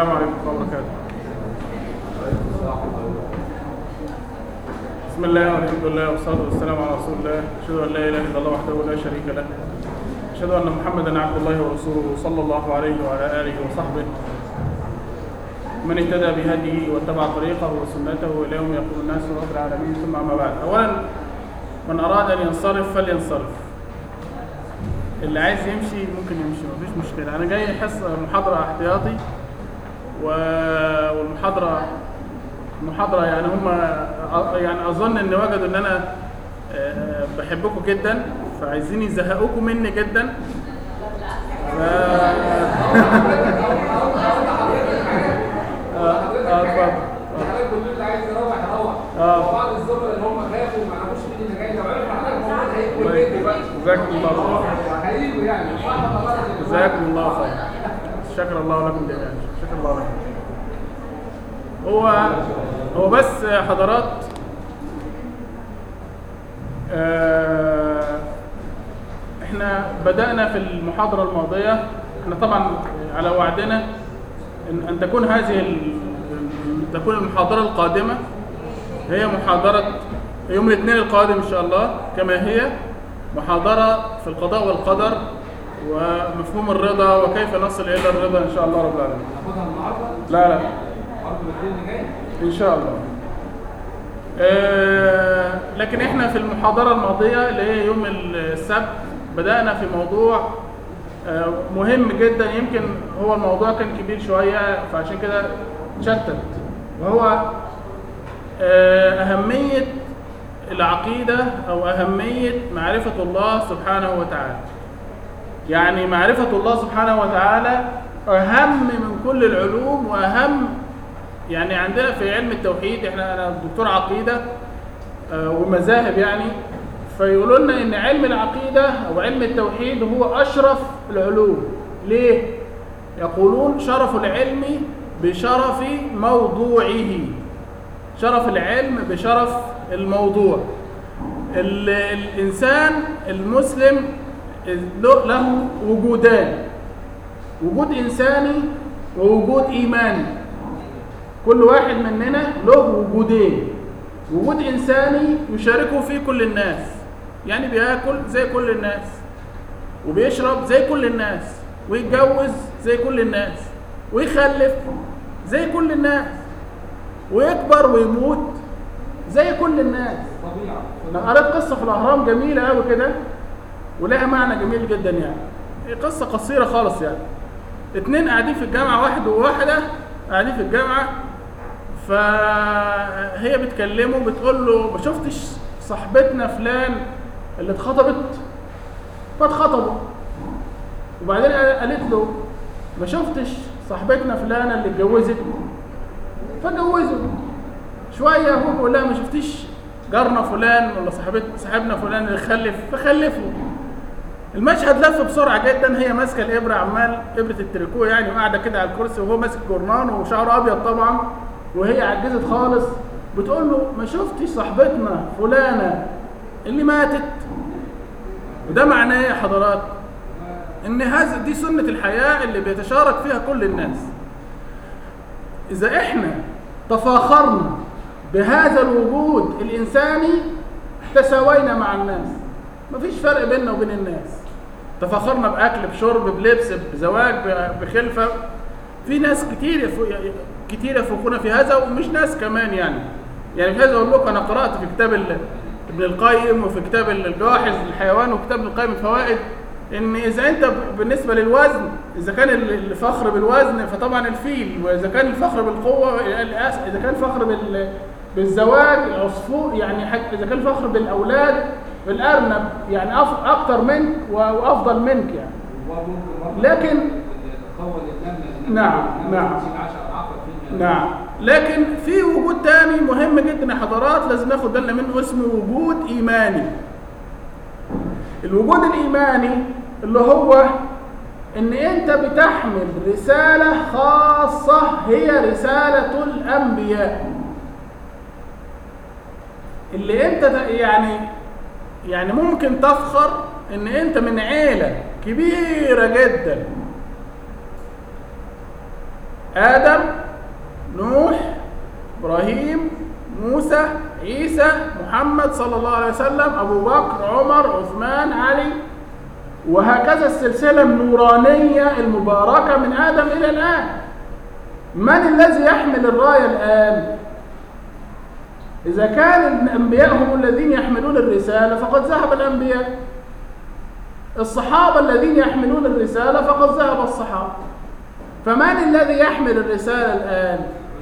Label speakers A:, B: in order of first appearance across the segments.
A: السلام عليكم ورحمة الله وبركاته بسم الله والحمد لله والصلاة والسلام على رسول الله أشهد أن لا إله إلا الله وحده لا شريك له أشهد أن محمدا عبد الله ورسوله صلى الله عليه وعلى آله وصحبه من اهتدى بهديه واتبع طريقه وسنته إلى يوم يقول الناس رب العالمين ثم أما بعد أولا من أراد أن ينصرف فلينصرف اللي عايز يمشي ممكن يمشي مفيش مشكلة أنا جاي حصة محاضرة احتياطي و- والمحاضرة محاضرة يعني هم يعني أظن إن وجدوا إن أنا آه، بحبكم جدا فعايزين يزهقوكم مني جدا ف... آه، آه، اتفضل.
B: حضرتك كل اللي عايز يروح يروح
A: آه.
B: بعض الزملاء اللي هم خافوا وما عرفوش مين اللي جاي لو عرفوا حضرتك الموضوع هيكون
A: الله
B: جدي بقى
A: يكرمك. جزاكم الله خير
B: هيجوا يعني صح ولا غلط يا جماعة؟
A: جزاكم الله خير شكر الله لكم جميعا شكر الله لكم هو هو بس حضرات آه، احنا بدأنا في المحاضرة الماضية احنا طبعا على وعدنا ان, أن تكون هذه ال- تكون المحاضرة القادمة هي محاضرة يوم الاثنين القادم ان شاء الله كما هي محاضرة في القضاء والقدر ومفهوم الرضا وكيف نصل الى الرضا ان شاء الله رب العالمين
B: ناخدها النهارده
A: لا لا
B: برضه الاثنين اللي جاي
A: ان شاء الله آه، لكن احنا في المحاضرة الماضية اللي هي يوم السبت بدأنا في موضوع آه، مهم جدا يمكن هو الموضوع كان كبير شوية فعشان كده شتت وهو آه، أهمية العقيدة أو أهمية معرفة الله سبحانه وتعالى يعني معرفة الله سبحانه وتعالى أهم من كل العلوم وأهم يعني عندنا في علم التوحيد احنا انا دكتور عقيده آه، ومذاهب يعني فيقولوا لنا ان علم العقيده او علم التوحيد هو اشرف العلوم ليه يقولون شرف العلم بشرف موضوعه شرف العلم بشرف الموضوع ال- الانسان المسلم له له وجودان وجود انساني ووجود ايماني كل واحد مننا له وجودين وجود إنساني يشاركه فيه كل الناس يعني بياكل زي كل الناس وبيشرب زي كل الناس ويتجوز زي كل الناس ويخلف زي كل الناس ويكبر ويموت زي كل الناس
B: طبيعه
A: انا قريت قصه في الاهرام جميله قوي كده ولها معنى جميل جدا يعني هي قصه قصيره خالص يعني اتنين قاعدين في الجامعه واحد وواحده قاعدين في الجامعه فهي بتكلمه بتقول له ما شفتش صاحبتنا فلان اللي اتخطبت فاتخطبوا وبعدين قالت له ما شفتش صاحبتنا فلانه اللي اتجوزت فاتجوزوا شويه هو بيقول لها ما شفتيش جارنا فلان ولا صاحبت صاحبنا فلان اللي خلف فخلفوا المشهد لف بسرعه جدا هي ماسكه الابره عمال ابره التريكو يعني وقاعده كده على الكرسي وهو ماسك جورنان وشعره ابيض طبعا وهي عجزت خالص بتقول له ما شفتش صاحبتنا فلانه اللي ماتت وده معناه ايه يا حضرات ان هذا دي سنه الحياه اللي بيتشارك فيها كل الناس إذا إحنا تفاخرنا بهذا الوجود الإنساني تساوينا مع الناس مفيش فرق بيننا وبين الناس تفاخرنا بأكل بشرب بلبس بزواج ب- بخلفة في ناس كتير يفو كتير يفوقون في هذا ومش ناس كمان يعني يعني في هذا أقول لكم أنا قرأت في كتاب ال- ابن القيم وفي كتاب الجاحظ للحيوان وكتاب ابن القيم الفوائد ان اذا انت ب- بالنسبه للوزن اذا كان ال- الفخر بالوزن فطبعا الفيل واذا كان الفخر بالقوه الأس- اذا كان الفخر بال بالزواج العصفور يعني حتى اذا كان الفخر بالاولاد الارنب يعني أف- اكتر منك و- وافضل منك يعني
B: وممكن برضه
A: لكن
B: يتقوى النمل
A: نعم، نعم.
B: 10 عقل فيه
A: نعم لكن في وجود تاني مهم جدا يا حضرات لازم ناخد بالنا منه اسمه وجود ايماني الوجود الايماني اللي هو ان انت بتحمل رسالة خاصة هي رسالة الانبياء اللي انت ت- يعني يعني ممكن تفخر ان انت من عيلة كبيرة جدا آدم نوح إبراهيم موسى عيسى محمد صلى الله عليه وسلم أبو بكر عمر عثمان علي وهكذا السلسلة النورانية المباركة من آدم إلى الآن من الذي يحمل الراية الآن؟ إذا كان الأنبياء هم الذين يحملون الرسالة فقد ذهب الأنبياء الصحابة الذين يحملون الرسالة فقد ذهب الصحابة فمن الذي يحمل الرسالة الآن؟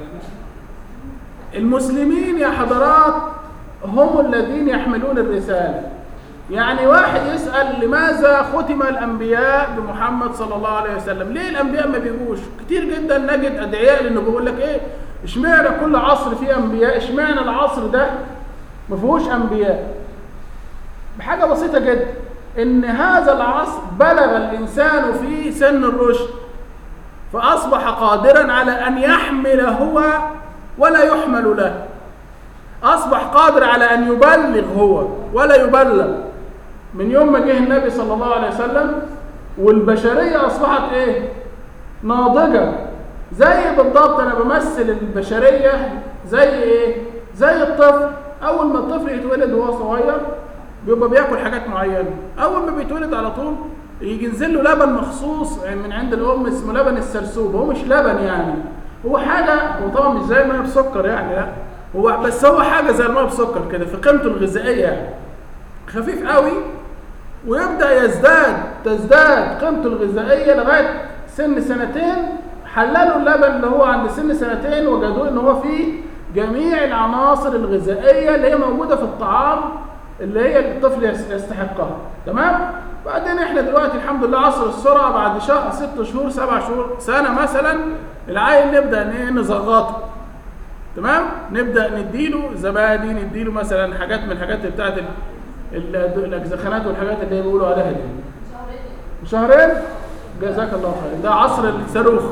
A: المسلمين يا حضرات هم الذين يحملون الرسالة يعني واحد يسأل لماذا ختم الأنبياء بمحمد صلى الله عليه وسلم ليه الأنبياء ما بيجوش كتير جدا نجد أدعياء لأنه بيقول لك إيه اشمعنى كل عصر فيه أنبياء اشمعنى العصر ده ما فيهوش أنبياء بحاجة بسيطة جدا إن هذا العصر بلغ الإنسان فيه سن الرشد فأصبح قادرا على أن يحمل هو ولا يحمل له أصبح قادر على أن يبلغ هو ولا يبلغ من يوم ما جه النبي صلى الله عليه وسلم والبشرية أصبحت إيه؟ ناضجة زي بالضبط أنا بمثل البشرية زي إيه؟ زي الطفل أول ما الطفل يتولد وهو صغير بيبقى بياكل حاجات معينة أول ما بيتولد على طول يجي ينزل له لبن مخصوص من عند الأم اسمه لبن السرسوب هو مش لبن يعني هو حاجة هو طبعا مش زي المية بسكر يعني لا هو بس هو حاجة زي المية بسكر كده في قيمته الغذائية يعني خفيف قوي ويبدأ يزداد تزداد قيمته الغذائية لغاية سن سنتين حللوا اللبن اللي هو عند سن سنتين وجدوه ان هو فيه جميع العناصر الغذائية اللي هي موجودة في الطعام اللي هي الطفل يستحقها تمام بعدين احنا دلوقتي الحمد لله عصر السرعة بعد شهر ست شهور سبع شهور سنة مثلا العيل نبدأ نزغطه تمام نبدأ نديله زبادي نديله مثلا حاجات من الحاجات بتاعت الاجزخانات والحاجات اللي بيقولوا عليها دي شهرين جزاك الله خير ده عصر الصاروخ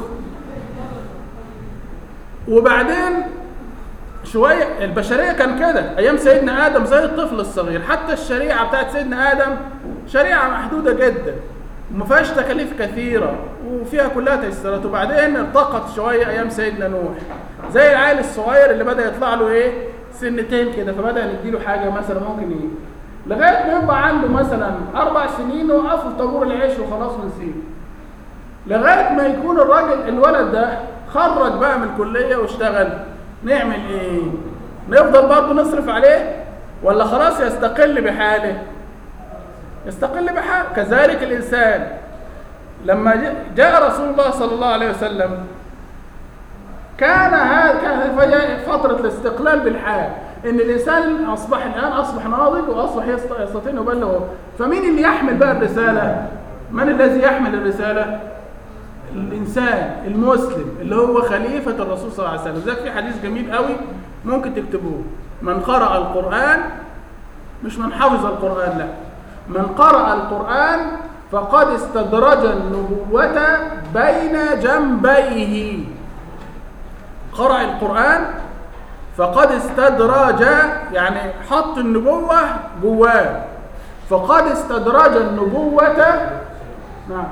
A: وبعدين شوية البشرية كان كده أيام سيدنا آدم زي الطفل الصغير حتى الشريعة بتاعت سيدنا آدم شريعة محدودة جدا وما فيهاش تكاليف كثيرة وفيها كلها تيسيرات وبعدين ارتقت شوية أيام سيدنا نوح زي العيل الصغير اللي بدأ يطلع له إيه سنتين كده فبدأ نديله حاجة مثلا ممكن إيه لغاية ما يبقى عنده مثلا أربع سنين نوقفه في طابور العيش وخلاص ونسيبه لغاية ما يكون الراجل الولد ده خرج بقى من الكلية واشتغل نعمل ايه نفضل برضه نصرف عليه ولا خلاص يستقل بحاله يستقل بحاله كذلك الإنسان لما جاء رسول الله صلى الله عليه وسلم كان هذا كان فترة الاستقلال بالحال ان الانسان اصبح الان اصبح ناضج واصبح يستطيع ان يبلغ فمين اللي يحمل بقى الرسالة من الذي يحمل الرسالة الإنسان المسلم اللي هو خليفة الرسول صلى الله عليه وسلم ذلك في حديث جميل قوي ممكن تكتبوه من قرأ القرآن مش من حفظ القرآن لا من قرأ القرآن فقد استدرج النبوة بين جنبيه قرأ القرآن فقد استدرج يعني حط النبوة جواه فقد استدرج النبوة نعم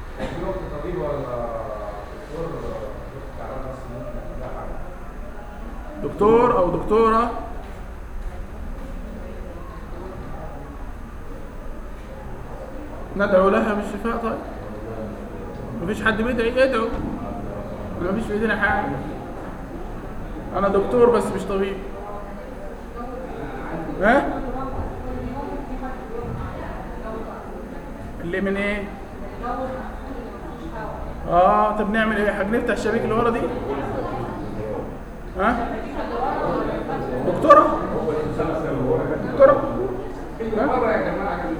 A: دكتور او دكتورة ندعو لها بالشفاء طيب مفيش حد بيدعي ادعو مفيش في ايدينا حاجة انا دكتور بس مش طبيب ها اللي من ايه اه طب نعمل ايه هنفتح الشبيك اللي ورا دي ها دكتوره دكتوره
B: مرة يا جماعة كان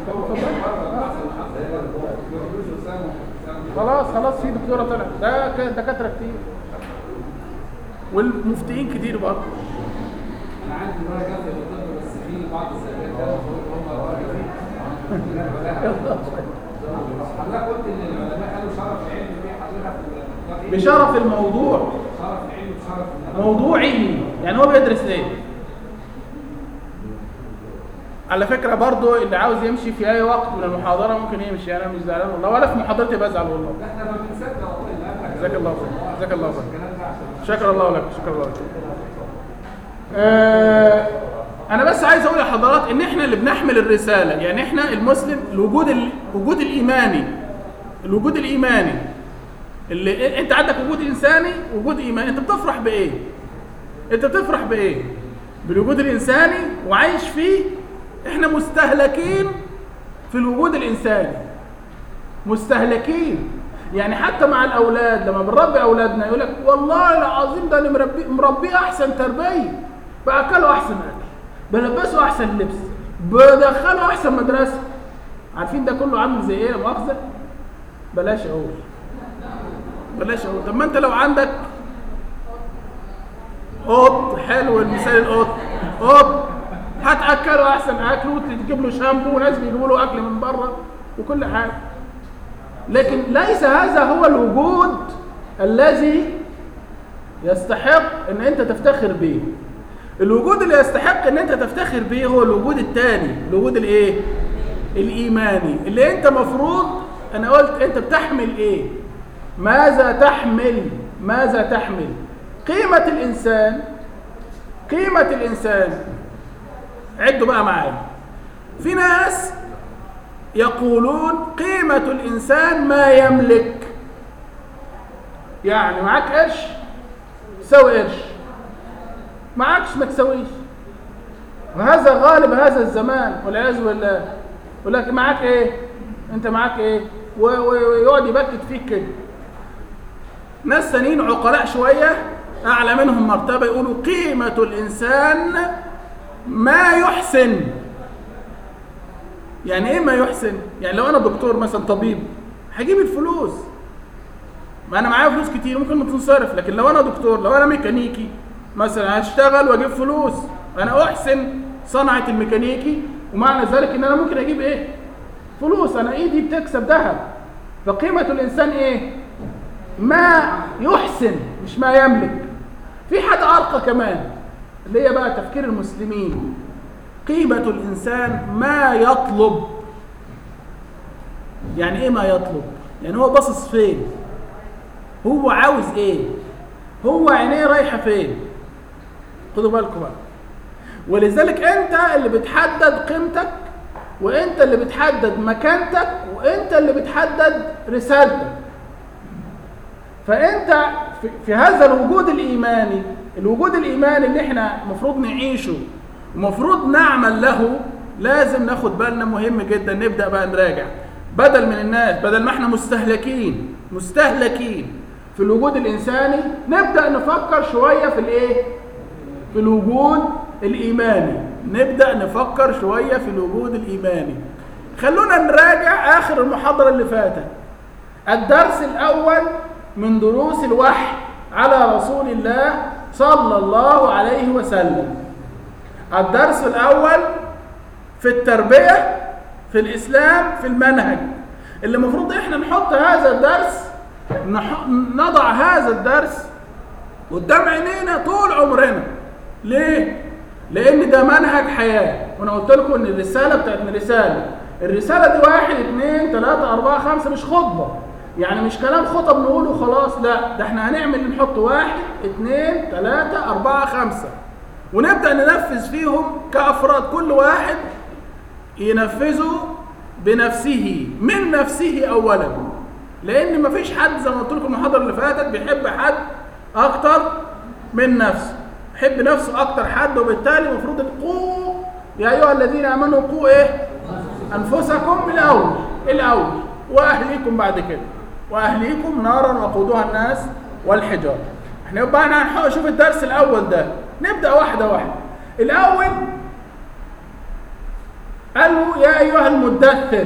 A: خلاص خلاص في دكتوره طلعت ده ك- دكاتره كتير والمفتيين كتير برضه
B: أنا عندي مرة جنب الطب بس في بعض السيدات كانوا هم راجل حضرتك قلت إن العلماء قالوا شرف العلم في حضرتك
A: بشرف الموضوع
B: شرف العلم بشرف النبي
A: موضوعي يعني هو بيدرس ايه على فكرة برضو اللي عاوز يمشي في اي وقت من المحاضرة ممكن يمشي انا مش زعلان والله ولا في محاضرتي بزعل والله
B: احنا ما بنصدق والله اللي قبلك
A: جزاك الله خير جزاك الله خير
B: الكلام ده عشان
A: شكر الله لك شكر الله لك آه انا بس عايز اقول لحضرات ان احنا اللي بنحمل الرساله يعني احنا المسلم الوجود ال- الوجود الايماني الوجود الايماني اللي انت عندك وجود انساني وجود ايماني انت بتفرح بايه انت بتفرح بايه بالوجود الانساني وعايش فيه احنا مستهلكين في الوجود الانساني مستهلكين يعني حتى مع الاولاد لما بنربي اولادنا يقول لك والله العظيم ده انا مربي مربيه احسن تربيه باكله احسن اكل بلبسه احسن لبس بدخله احسن مدرسه عارفين ده كله عامل زي ايه لا مؤاخذه بلاش اقول بلاش اقول طب ما انت لو عندك قط حلو المثال القط قط هتاكله احسن اكل وتجيب له شامبو وناس بيجيبوا له اكل من بره وكل حاجه لكن ليس هذا هو الوجود الذي يستحق ان انت تفتخر به الوجود اللي يستحق ان انت تفتخر به هو الوجود الثاني الوجود الايه الايماني اللي انت مفروض انا قلت انت بتحمل ايه ماذا تحمل ماذا تحمل قيمة الانسان قيمة الانسان عدوا بقى معايا في ناس يقولون قيمة الإنسان ما يملك يعني معاك قرش سوي قرش معاكش ما تسويش وهذا غالب هذا الزمان والعياذ بالله يقول لك معاك ايه انت معاك ايه و- و- ويقعد يبكت فيك كده ناس ثانيين عقلاء شويه اعلى منهم مرتبه يقولوا قيمه الانسان ما يحسن يعني ايه ما يحسن يعني لو انا دكتور مثلا طبيب هجيب الفلوس ما انا معايا فلوس كتير ممكن ما تنصرف لكن لو انا دكتور لو انا ميكانيكي مثلا هشتغل واجيب فلوس انا احسن صنعه الميكانيكي ومعنى ذلك ان انا ممكن اجيب ايه فلوس انا ايدي بتكسب ذهب فقيمه الانسان ايه ما يحسن مش ما يملك في حاجه ارقى كمان اللي هي بقى تفكير المسلمين قيمة الإنسان ما يطلب يعني إيه ما يطلب؟ يعني هو باصص فين؟ هو عاوز إيه؟ هو عينيه رايحة فين؟ خدوا بالكم بقى ولذلك أنت اللي بتحدد قيمتك وأنت اللي بتحدد مكانتك وأنت اللي بتحدد رسالتك فأنت في, في هذا الوجود الإيماني الوجود الإيماني اللي احنا المفروض نعيشه ومفروض نعمل له لازم ناخد بالنا مهم جدا نبدا بقى نراجع بدل من الناس بدل ما احنا مستهلكين مستهلكين في الوجود الانساني نبدا نفكر شويه في الايه في الوجود الايماني نبدا نفكر شويه في الوجود الايماني خلونا نراجع اخر المحاضره اللي فاتت الدرس الاول من دروس الوحي على رسول الله صلى الله عليه وسلم الدرس الأول في التربية في الإسلام في المنهج اللي المفروض إحنا نحط هذا الدرس نح... نضع هذا الدرس قدام عينينا طول عمرنا ليه؟ لأن ده منهج حياة وأنا قلت لكم إن الرسالة بتاعت الرسالة الرسالة دي واحد اثنين ثلاثة أربعة خمسة مش خطبة يعني مش كلام خطب نقوله خلاص لا ده احنا هنعمل نحط واحد اثنين ثلاثة أربعة خمسة ونبدأ ننفذ فيهم كأفراد كل واحد ينفذه بنفسه من نفسه أولا لأن مفيش حد زي ما قلت لكم المحاضرة اللي فاتت بيحب حد أكتر من نفسه يحب نفسه أكتر حد وبالتالي المفروض قوا يا أيها الذين آمنوا قوا إيه؟ أنفسكم الأول الأول وأهليكم بعد كده وأهليكم نارا وقودها الناس والحجارة احنا يبقى احنا هنشوف الدرس الأول ده نبدأ واحدة واحدة الأول قالوا يا أيها المدثر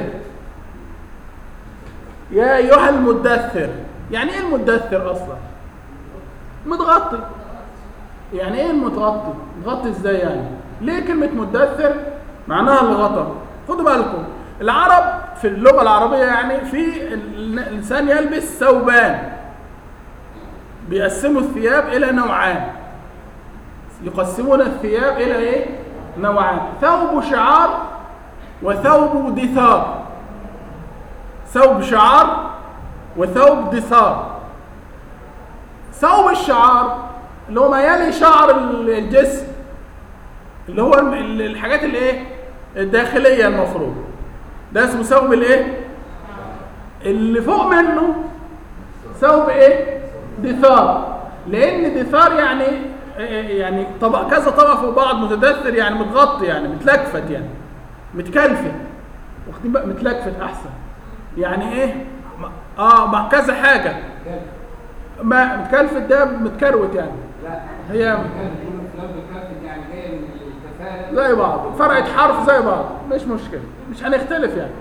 A: يا أيها المدثر يعني إيه المدثر أصلا متغطي يعني إيه المتغطي متغطي إزاي يعني ليه كلمة مدثر معناها الغطا خدوا بالكم العرب في اللغة العربية يعني في الإنسان يلبس ثوبان بيقسموا الثياب إلى نوعان يقسمون الثياب إلى إيه؟ نوعان ثوب شعار وثوب دثار ثوب شعار وثوب دثار ثوب الشعار اللي هو ما يلي شعر ال- الجسم اللي هو الم- ال- الحاجات الايه الداخليه المفروض ده اسمه ثوب الايه اللي فوق منه ثوب ايه دثار لان دثار يعني يعني طبق كذا طبقه فوق بعض متدثر يعني متغطي يعني متلكفت يعني متكلفت واخدين بقى متلكفت احسن يعني ايه م- اه مع كذا حاجه ما متكلفت ده متكروت يعني
B: لا
A: هي
B: كان بيقولوا فلان بكافة يعني جاي من الكفاءة
A: زي بعض فرقت حرف زي بعض مش مشكله مش هنختلف يعني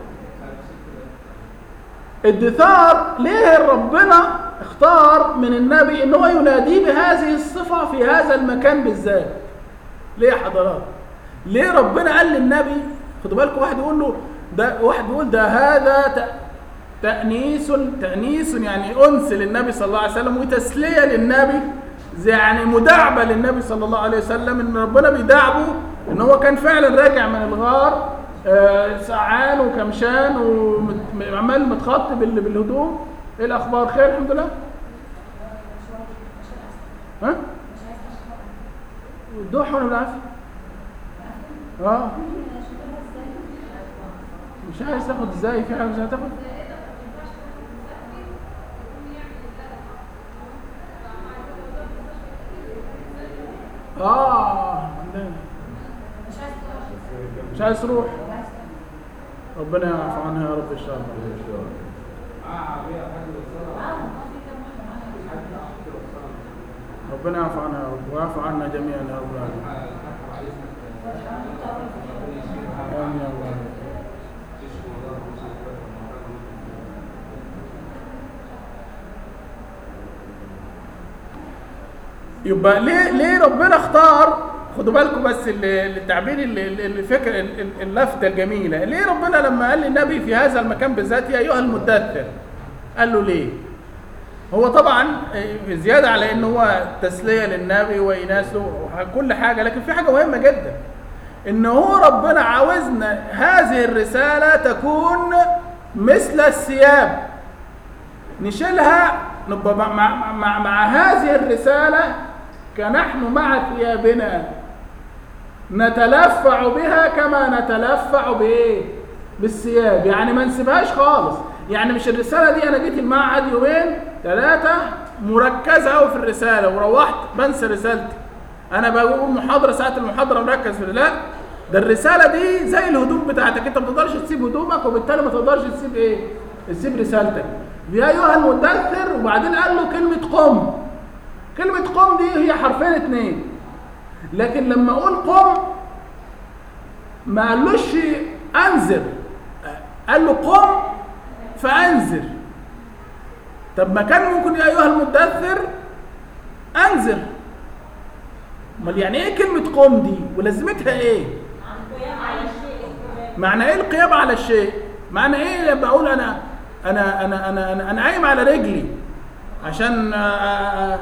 A: الدثار ليه ربنا اختار من النبي ان هو يناديه بهذه الصفه في هذا المكان بالذات ليه يا حضرات ليه ربنا قال للنبي خدوا بالكم واحد يقول له ده واحد يقول ده هذا ت- تأنيس تأنيس يعني أنس للنبي صلى الله عليه وسلم وتسلية للنبي زي يعني مداعبة للنبي صلى الله عليه وسلم إن ربنا بيداعبه إن هو كان فعلا راجع من الغار آه، سعان وكمشان وعمال متخط بال- بالهدوم إيه الأخبار خير الحمد لله ها؟ والضحى ولا بالعافية؟ اه مش عايز تاخد ازاي في حاجه مش هتاخد اه عندنا. مش عايز تروح ربنا يعفو عنها يا رب ان شاء الله
B: معاه عربية حد وصلها
A: ربنا يعفو عنها يا رب ويعفو عنا جميعا يا رب العالمين امين يا رب العالمين. يبقى ليه ليه ربنا اختار خدوا بالكم بس ال- التعبير ال- ال- الفكر ال- ال- اللفته الجميله ليه ربنا لما قال للنبي في هذا المكان بالذات يا ايها المدثر قال له ليه هو طبعا آه، زياده على ان هو تسليه للنبي وإناسه وكل حاجه لكن في حاجه مهمه جدا ان هو ربنا عاوزنا هذه الرساله تكون مثل الثياب نشيلها نبقى مع, مع, مع, مع هذه الرسالة كنحن مع ثيابنا نتلفع بها كما نتلفع بايه بالثياب يعني ما نسيبهاش خالص يعني مش الرسالة دي انا جيت المعهد يومين ثلاثة مركزة قوي في الرسالة وروحت بنسى رسالتي انا بقول محاضرة ساعة المحاضرة مركز في لا ده الرسالة دي زي الهدوم بتاعتك انت ما تقدرش تسيب هدومك وبالتالي ما تقدرش تسيب ايه تسيب رسالتك يا ايها المدثر وبعدين قال له كلمة قم كلمة قم دي هي حرفين اتنين لكن لما اقول قم ما قالوش انذر قال له قم فانذر طب ما كان ممكن يا ايها المدثر انذر امال يعني ايه كلمة قم دي ولازمتها ايه معنى ايه القيام على الشيء معنى ايه لما اقول انا انا انا انا انا, أنا قايم على رجلي عشان آه، آه،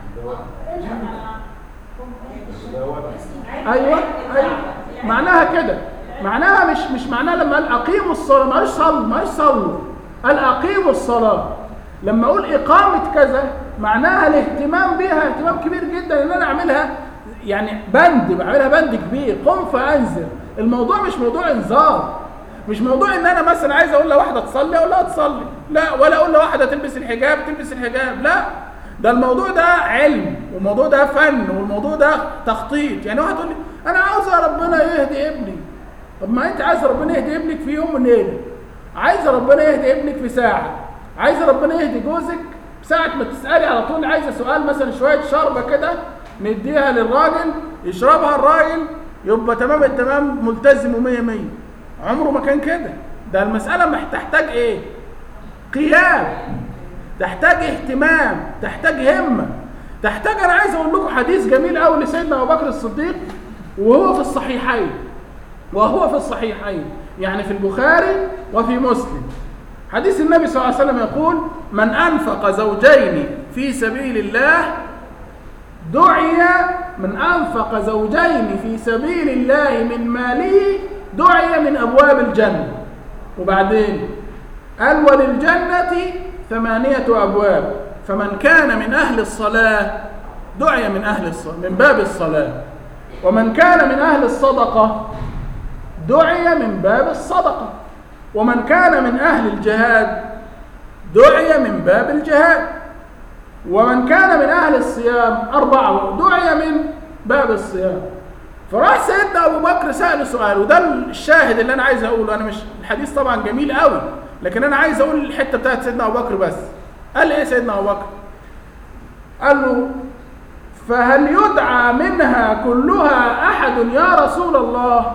A: ايوه ايوه معناها كده معناها مش مش معناها لما قال اقيموا الصلاه ما قالش صلوا ما قالش صلوا قال اقيموا الصلاه لما اقول اقامه كذا معناها الاهتمام بيها اهتمام كبير جدا ان انا اعملها يعني بند بعملها بند كبير قم فانذر الموضوع مش موضوع انذار مش موضوع ان انا مثلا عايز اقول لواحده تصلي اقول لها تصلي لا ولا اقول لواحده تلبس الحجاب تلبس الحجاب لا ده الموضوع ده علم والموضوع ده فن والموضوع ده تخطيط يعني واحد يقول لي انا عاوز ربنا يهدي ابني طب ما انت عايز ربنا يهدي ابنك في يوم وليله عايز ربنا يهدي ابنك في ساعه عايز ربنا يهدي جوزك ساعة ما تسألي على طول عايزة سؤال مثلا شوية شربة كده نديها للراجل يشربها الراجل يبقى تمام التمام ملتزم ومية مية عمره ما كان كده ده المسألة مح- تحتاج ايه قيام تحتاج اهتمام تحتاج همة تحتاج انا عايز اقول لكم حديث جميل قوي لسيدنا ابو بكر الصديق وهو في الصحيحين وهو في الصحيحين يعني في البخاري وفي مسلم حديث النبي صلى الله عليه وسلم يقول من أنفق زوجين في سبيل الله دعي من أنفق زوجين في سبيل الله من ماله دعي من أبواب الجنة وبعدين قال وللجنة ثمانية أبواب فمن كان من أهل الصلاة دعي من أهل الصلاة من باب الصلاة ومن كان من أهل الصدقة دعي من باب الصدقة ومن كان من أهل الجهاد دعي من باب الجهاد ومن كان من أهل الصيام أربعة دعي من باب الصيام فراح سيدنا أبو بكر سأله سؤال وده الشاهد اللي أنا عايز أقوله أنا مش الحديث طبعا جميل قوي لكن أنا عايز أقول الحتة بتاعت سيدنا أبو بكر بس قال إيه سيدنا أبو بكر قال له فهل يدعى منها كلها أحد يا رسول الله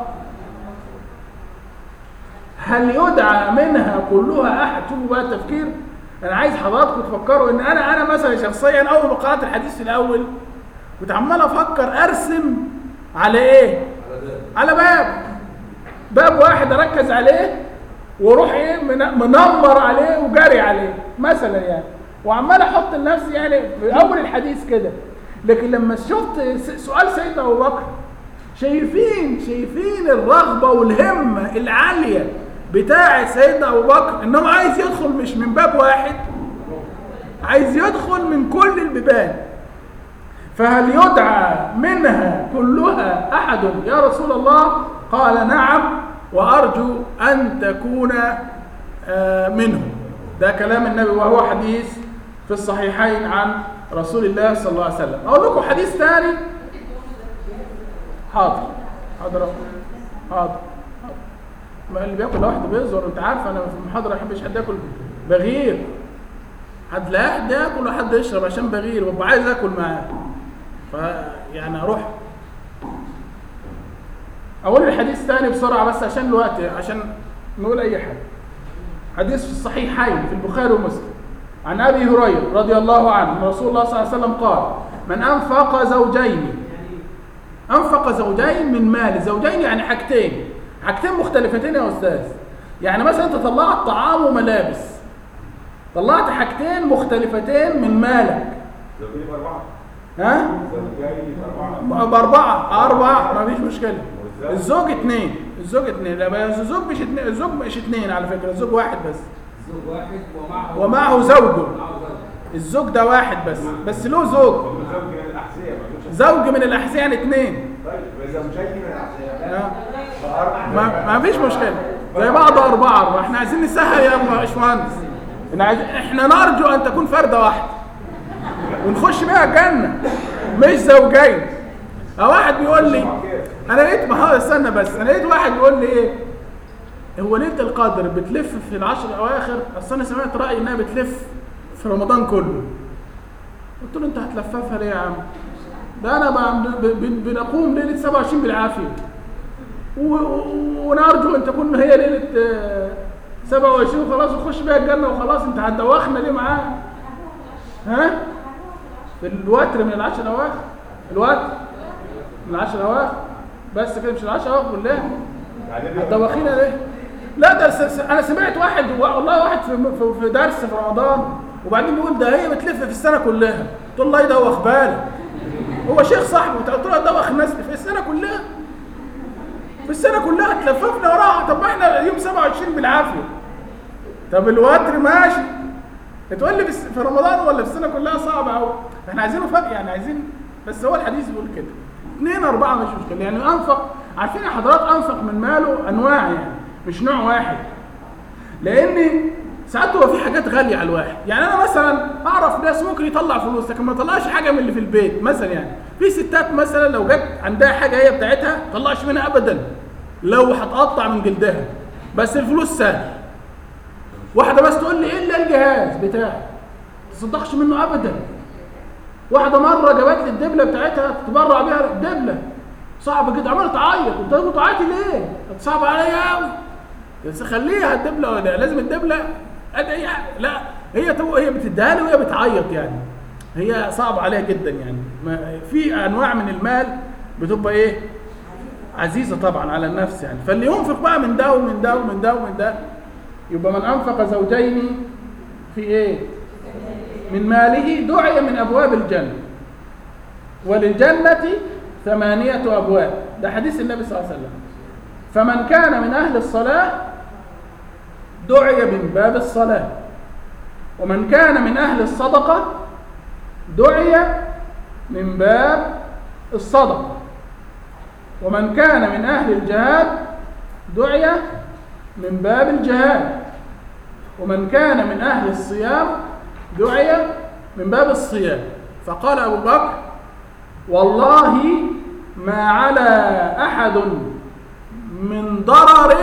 A: هل يدعى منها كلها أحد شوفوا بقى التفكير أنا عايز حضراتكم تفكروا إن أنا أنا مثلا شخصيا أول ما قرأت الحديث في الأول كنت عمال أفكر أرسم على إيه؟ على باب باب واحد أركز عليه واروح ايه من- منمر عليه وجاري عليه مثلا يعني وعمال احط لنفسي يعني في اول الحديث كده لكن لما شفت س- سؤال سيدنا ابو بكر شايفين شايفين الرغبه والهمه العاليه بتاعه سيدنا ابو بكر انه عايز يدخل مش من باب واحد عايز يدخل من كل البيبان فهل يدعى منها كلها احد يا رسول الله قال نعم وارجو ان تكون آه، منهم ده كلام النبي وهو حديث في الصحيحين عن رسول الله صلى الله عليه وسلم اقول لكم حديث ثاني حاضر حاضر أهو. حاضر حاضر. ما اللي بياكل لوحده بيظهر انت عارف انا في المحاضره ما بحبش حد ياكل بغير حد لا حد ياكل ولا حد يشرب عشان بغير ببقى عايز اكل معاه فيعني اروح اقول الحديث تاني بسرعه بس عشان الوقت عشان نقول اي حاجه حديث في الصحيحين في البخاري ومسلم عن ابي هريره رضي الله عنه ان رسول الله صلى الله عليه وسلم قال من انفق زوجين انفق زوجين من مال زوجين يعني حاجتين حاجتين مختلفتين يا استاذ يعني مثلا انت طلعت طعام وملابس طلعت حاجتين مختلفتين من مالك
C: زوجين بأربعة
A: ها
C: زوجين بأربعة
A: بأربعة أربعة ما فيش مشكلة الزوج اتنين الزوج اتنين لا بس الزوج مش اتنين الزوج مش اتنين على فكرة الزوج واحد بس
B: زوج واحد ومعه
A: ومعه زوجه
B: معه زوج
A: الزوج ده واحد بس بس له زوج
C: هم زوج من الأحذية ما يكونش
A: زوج من الأحذية يعني اتنين
C: طيب زوجين من الأحذية
A: ها؟
C: فأربعة
A: ما, ما فيش مشكلة زي بعض أربعة أربعة احنا عايزين نسهل يا باشمهندس احنا عايز... احنا نرجو أن تكون فردة واحدة ونخش بيها الجنة مش زوجين أو واحد بيقول لي انا لقيت ما هو استنى بس انا لقيت واحد بيقول لي ايه هو ليله القدر بتلف في العشر الاواخر اصل انا سمعت راي انها بتلف في رمضان كله قلت له انت هتلففها ليه يا عم ده انا ب- ب- ب- بنقوم ليله 27 بالعافيه و- و- ونرجو ان تكون هي ليله آه، 27 وخلاص ونخش بيها الجنه وخلاص انت هتدوخنا ليه معاه ها في الوتر من العشر الاواخر الوتر من العشر الاواخر بس كده مش العشر الاواخر كلها هتدوخينا ليه؟ لا ده س- س- انا سمعت واحد والله واحد في في- في درس في رمضان وبعدين بيقول ده هي بتلف في السنه كلها قلت له الله يدوخ بالك هو شيخ صاحبي قلت له دوخ الناس في السنه كلها في السنه كلها تلففنا وراها طب ما احنا يوم 27 بالعافيه طب الوتر ماشي تقول لي في الس- في رمضان ولا في السنه كلها صعبه قوي احنا عايزينه فرق يعني عايزين بس هو الحديث بيقول كده اثنين اربعه مش مشكله يعني انفق عارفين يا حضرات انفق من ماله انواع يعني مش نوع واحد لان ساعات هو في حاجات غاليه على الواحد يعني انا مثلا اعرف ناس ممكن يطلع فلوس لكن ما يطلعش حاجه من اللي في البيت مثلا يعني في ستات مثلا لو جت عندها حاجه هي بتاعتها ما تطلعش منها ابدا لو هتقطع من جلدها بس الفلوس سهل واحده بس تقول لي الا الجهاز بتاعي ما تصدقش منه ابدا واحده مره جابت لي الدبله بتاعتها تتبرع بيها الدبله صعب جدا عماله تعيط قلت لها بتعيطي ليه؟ كانت صعبه عليا قوي بس خليها الدبله ولا لازم الدبله ادعي لا هي تو هي بتديها لي وهي بتعيط يعني هي صعبه عليها جدا يعني ما في انواع من المال بتبقى ايه عزيزه طبعا على النفس يعني فاللي ينفق بقى من ده ومن ده ومن ده ومن ده يبقى من انفق زوجين في ايه من ماله دعي من ابواب الجنه وللجنه ثمانيه ابواب ده حديث النبي صلى الله عليه وسلم فمن كان من اهل الصلاه دعي من باب الصلاه ومن كان من أهل الصدقة دعي من باب الصدقة ومن كان من أهل الجهاد دعي من باب الجهاد ومن كان من أهل الصيام دعي من باب الصيام فقال أبو بكر والله ما على أحد من ضرر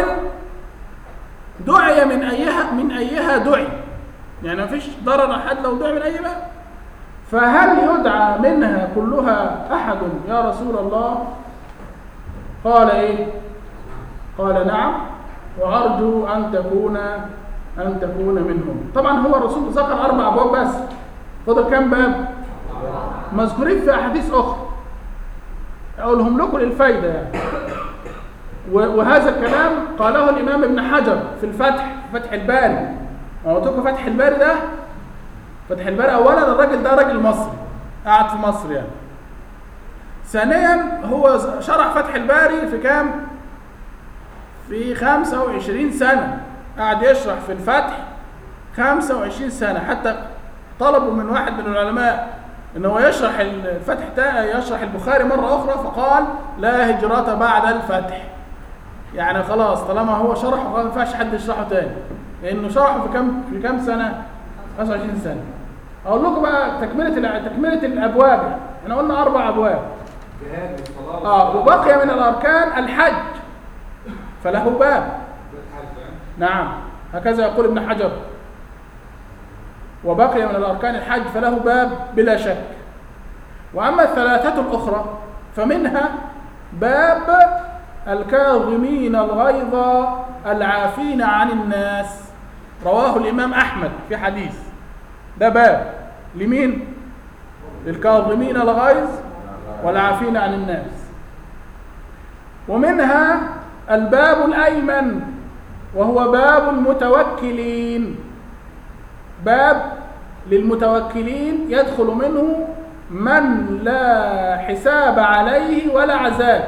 A: دعي من أيها من أيها دعي يعني ما فيش ضرر أحد لو دعي من أي باب فهل يدعى منها كلها أحد يا رسول الله قال إيه قال نعم وأرجو أن تكون أن تكون منهم طبعا هو الرسول ذكر أربع أبواب بس فضل كم باب مذكورين في أحاديث أخرى أقولهم لكم للفايدة يعني و- وهذا الكلام قاله الإمام ابن حجر في الفتح فتح الباري ما قلت لكم فتح الباري ده فتح الباري أولا الراجل ده راجل مصري قاعد في مصر يعني ثانيا هو شرح فتح الباري في كام؟ في 25 سنة قاعد يشرح في الفتح 25 سنة حتى طلبوا من واحد من العلماء ان هو يشرح الفتح تا- يشرح البخاري مرة أخرى فقال لا هجرة بعد الفتح يعني خلاص طالما هو شرحه ما ينفعش حد يشرحه تاني لأنه شرحه في كام في كام سنة 25 سنة أقول لكم بقى تكملة الع- تكملة الأبواب احنا قلنا أربع أبواب
B: جهاد والصلاة
A: اه وبقي من الاركان الحج فله باب نعم هكذا يقول ابن حجر وبقي من الاركان الحج فله باب بلا شك واما الثلاثه الاخرى فمنها باب الكاظمين الغيظ العافين عن الناس رواه الامام احمد في حديث ده باب لمين للكاظمين الغيظ والعافين عن الناس ومنها الباب الأيمن وهو باب المتوكلين باب للمتوكلين يدخل منه من لا حساب عليه ولا عذاب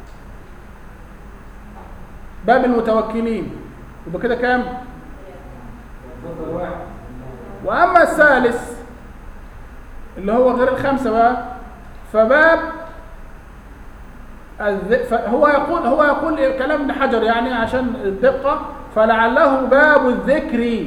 A: باب المتوكلين يبقى كده كام
B: اتفضل واحد
A: واما الثالث اللي هو غير الخمسه بقى فباب الذ- فهو يقول هو يقول إيه كلام ابن حجر يعني عشان الدقه فلعله باب الذكر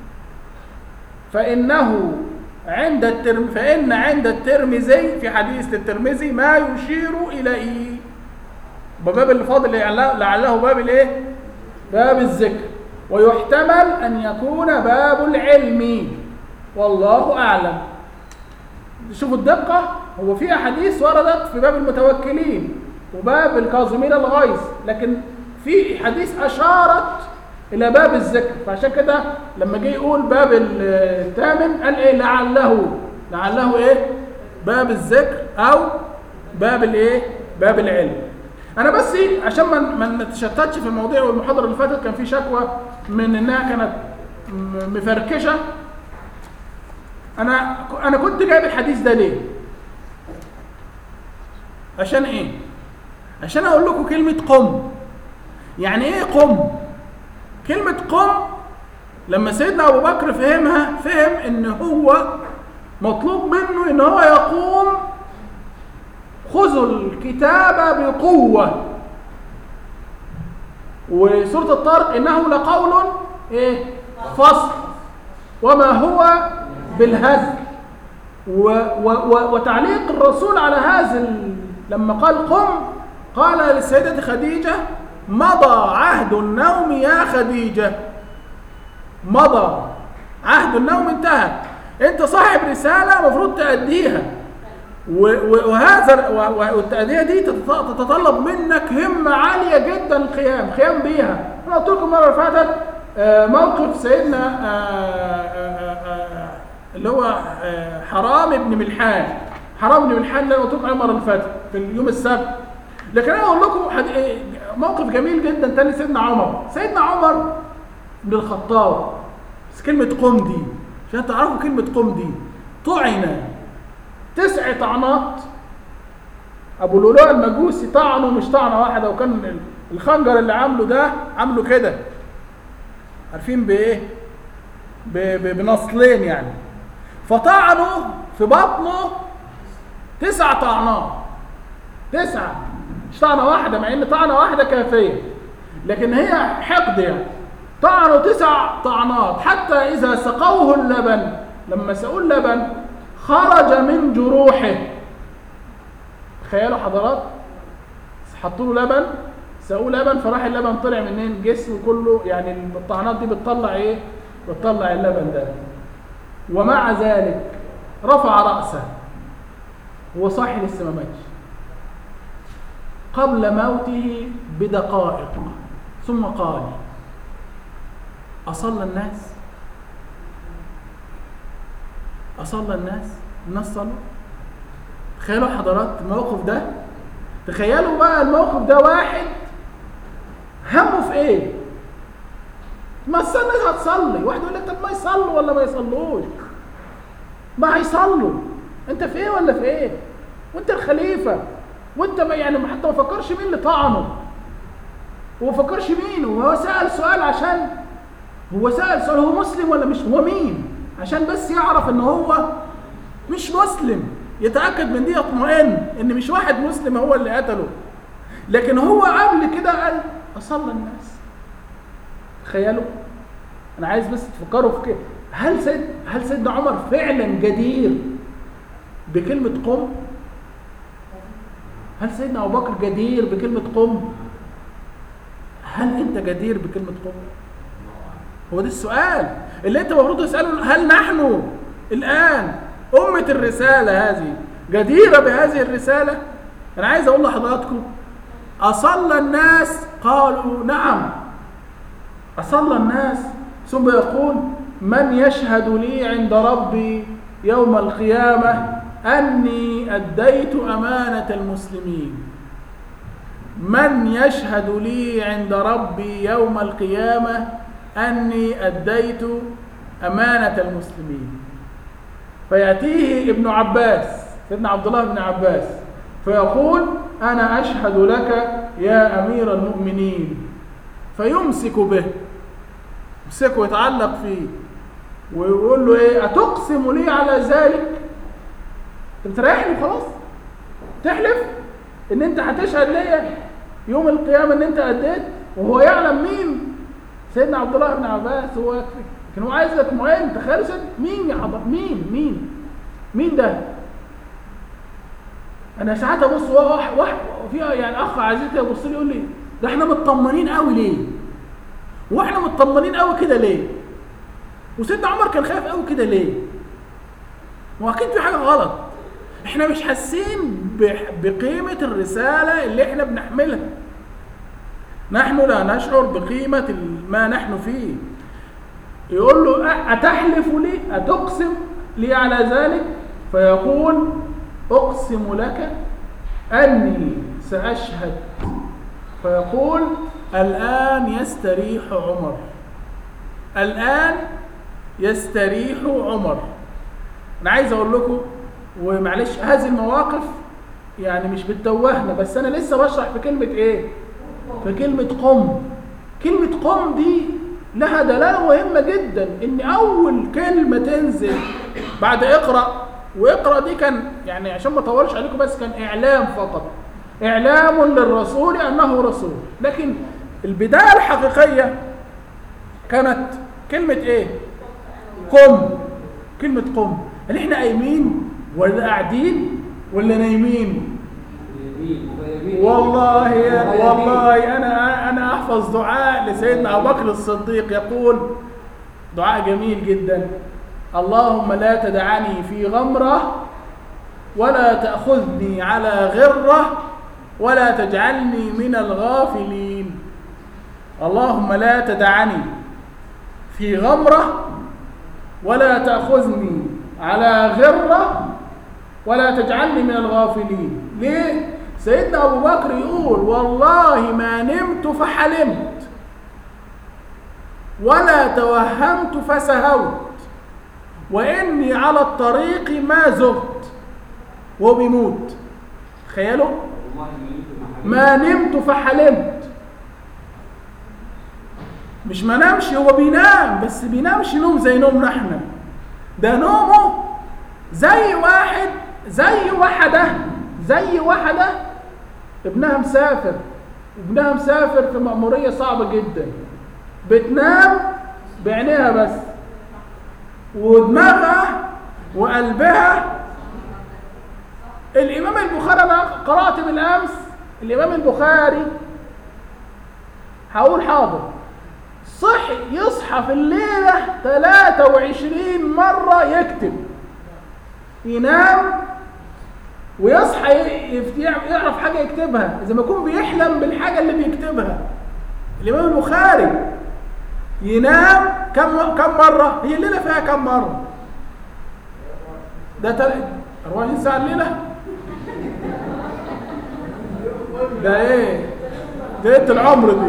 A: فانه عند الترم فان عند الترمذي في حديث الترمذي ما يشير اليه باب اللي فاضل لعله لعله باب الايه باب الذكر ويحتمل ان يكون باب العلم والله اعلم شوفوا الدقه هو في احاديث وردت في باب المتوكلين وباب الكاظمين الغيظ لكن في حديث اشارت الى باب الذكر فعشان كده لما جه يقول باب الثامن قال ايه لعله لعله ايه باب الذكر او باب الايه باب العلم انا بس إيه عشان ما ما نتشتتش في المواضيع والمحاضره اللي فاتت كان في شكوى من انها كانت م- مفركشه انا انا كنت جايب الحديث ده ليه عشان ايه عشان اقول لكم كلمه قم يعني ايه قم كلمه قم لما سيدنا ابو بكر فهمها فهم ان هو مطلوب منه ان هو يقوم خذوا الكتاب بقوة وسورة الطارق إنه لقول إيه فصل وما هو بالهزل و و و وتعليق الرسول على هذا ال- لما قال قم قال للسيدة خديجة مضى عهد النوم يا خديجة مضى عهد النوم انتهى انت صاحب رسالة المفروض تأديها و- و- وهذا و- و- والتأدية دي تتط- تتطلب منك همة عالية جدا القيام قيام بيها انا قلت لكم مرة فاتت آه، موقف سيدنا آه، آه، آه، اللي هو آه، حرام ابن ملحان حرام بن ملحان اللي انا قلت لكم عليه المرة اللي فاتت في اليوم السبت لكن انا اقول لكم حد- إيه، موقف جميل جدا تاني سيدنا عمر سيدنا عمر بن الخطاب بس كلمة قم دي عشان تعرفوا كلمة قم دي طعن تسع طعنات ابو لؤلؤ المجوسي طعنه مش طعنه واحده وكان الخنجر اللي عامله ده عامله كده عارفين بايه ب- ب- بنصلين يعني فطعنوا في بطنه تسع طعنات تسعة مش طعنة واحدة مع ان طعنة واحدة كافية لكن هي حقد يعني طعنوا تسع طعنات حتى إذا سقوه اللبن لما سقوه اللبن خرج من جروحه تخيلوا حضرات حطوا له لبن سقوه لبن فراح اللبن طلع منين جسمه كله يعني الطعنات دي بتطلع ايه بتطلع اللبن ده ومع ذلك رفع رأسه هو صاحي لسه ما ماتش قبل موته بدقائق ثم قال أصلى الناس أصلى الناس الناس صلوا تخيلوا حضرات الموقف ده تخيلوا بقى الموقف ده واحد همه في ايه ما الناس هتصلي واحد يقول لك طب ما يصلوا ولا ما يصلوش ما هيصلوا انت في ايه ولا في ايه وانت الخليفه وانت ما يعني حتى ما فكرش مين اللي طعنه هو ما فكرش مين وهو سأل سؤال عشان هو سأل سؤال هو مسلم ولا مش هو مين عشان بس يعرف ان هو مش مسلم يتأكد من دي يطمئن ان مش واحد مسلم هو اللي قتله لكن هو قبل كده قال أصلى الناس تخيلوا انا عايز بس تفكروا في كده هل سيد هل سيدنا عمر فعلا جدير بكلمة قم هل سيدنا أبو بكر جدير بكلمة قم هل أنت جدير بكلمة قم هو ده السؤال اللي أنت المفروض تسأله هل نحن الآن أمة الرسالة هذه جديرة بهذه الرسالة أنا عايز أقول لحضراتكم أصلى الناس قالوا نعم أصلى الناس ثم يقول من يشهد لي عند ربي يوم القيامة أني أديت أمانة المسلمين من يشهد لي عند ربي يوم القيامة أني أديت أمانة المسلمين فيأتيه ابن عباس سيدنا عبد الله بن عباس فيقول أنا أشهد لك يا أمير المؤمنين فيمسك به يمسكه ويتعلق فيه ويقول له ايه اتقسم لي على ذلك انت تريحني خلاص تحلف ان انت هتشهد ليا يوم القيامه ان انت اديت وهو يعلم مين سيدنا عبد الله بن عباس هو يكفي لكن هو عايز لك معين تخيل سيد مين يا حضر مين مين مين ده انا ساعات ابص واحد واحد في يعني اخ عزيز كده يبص لي يقول لي ده احنا مطمنين قوي ليه واحنا مطمنين قوي كده ليه وسيدنا عمر كان خايف قوي كده ليه ما اكيد في حاجه غلط احنا مش حاسين بقيمه الرساله اللي احنا بنحملها نحن لا نشعر بقيمه ما نحن فيه يقول له اتحلف لي اتقسم لي على ذلك فيقول اقسم لك اني ساشهد فيقول الان يستريح عمر الان يستريح عمر انا عايز اقول لكم ومعلش هذه المواقف يعني مش بتتوهنا بس انا لسه بشرح في كلمه ايه في كلمه قم كلمه قم دي لها دلاله مهمه جدا ان اول كلمه تنزل بعد اقرا واقرا دي كان يعني عشان ما اطولش عليكم بس كان اعلام فقط اعلام للرسول انه رسول لكن البدايه الحقيقيه كانت كلمه ايه قم كلمة قم هل احنا قايمين ولا قاعدين ولا نايمين والله والله انا انا احفظ دعاء لسيدنا ابو بكر الصديق يقول دعاء جميل جدا اللهم لا تدعني في غمرة ولا تأخذني على غرة ولا تجعلني من الغافلين اللهم لا تدعني في غمرة ولا تأخذني على غرة ولا تجعلني من الغافلين ليه؟ سيدنا أبو بكر يقول والله ما نمت فحلمت ولا توهمت فسهوت وإني على الطريق ما زغت وهو بيموت تخيلوا ما نمت فحلمت مش ما نامش هو بينام بس بينامش نوم زي نومنا احنا ده نومه زي واحد زي واحدة زي واحدة ابنها مسافر ابنها مسافر في مأمورية صعبة جدا بتنام بعينيها بس ودماغها وقلبها الإمام البخاري أنا قرأت بالأمس الإمام البخاري هقول حاضر صحي يصحى في الليلة 23 مرة يكتب ينام ويصحى ي- يفت- يعرف حاجة يكتبها إذا ما يكون بيحلم بالحاجة اللي بيكتبها الإمام البخاري ينام كم كم مرة؟ هي الليلة فيها كم مرة؟ ده تل... 24 ساعة الليلة؟ ده ايه؟ ده العمر دي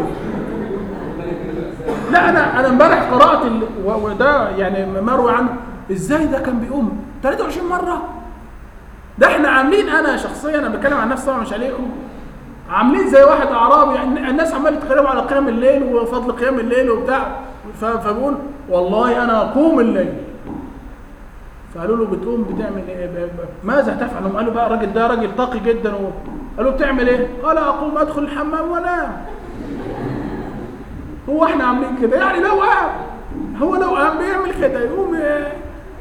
A: لا انا انا امبارح قرات ال... و- وده يعني مروي عنه ازاي ده كان بيقوم 23 مره ده احنا عاملين انا شخصيا انا بتكلم عن نفسي طبعا مش عليكم عاملين زي واحد اعرابي يعني الناس عماله تتكلموا على قيام الليل وفضل قيام الليل وبتاع ف- فبقول والله انا اقوم الليل فقالوا له بتقوم بتعمل ايه ب- ب- ماذا تفعل هم قالوا بقى الراجل ده راجل طاقي جدا و... قالوا بتعمل ايه قال اقوم ادخل الحمام وانام هو احنا عاملين كده يعني لو قام هو لو قام بيعمل كده يقوم ايه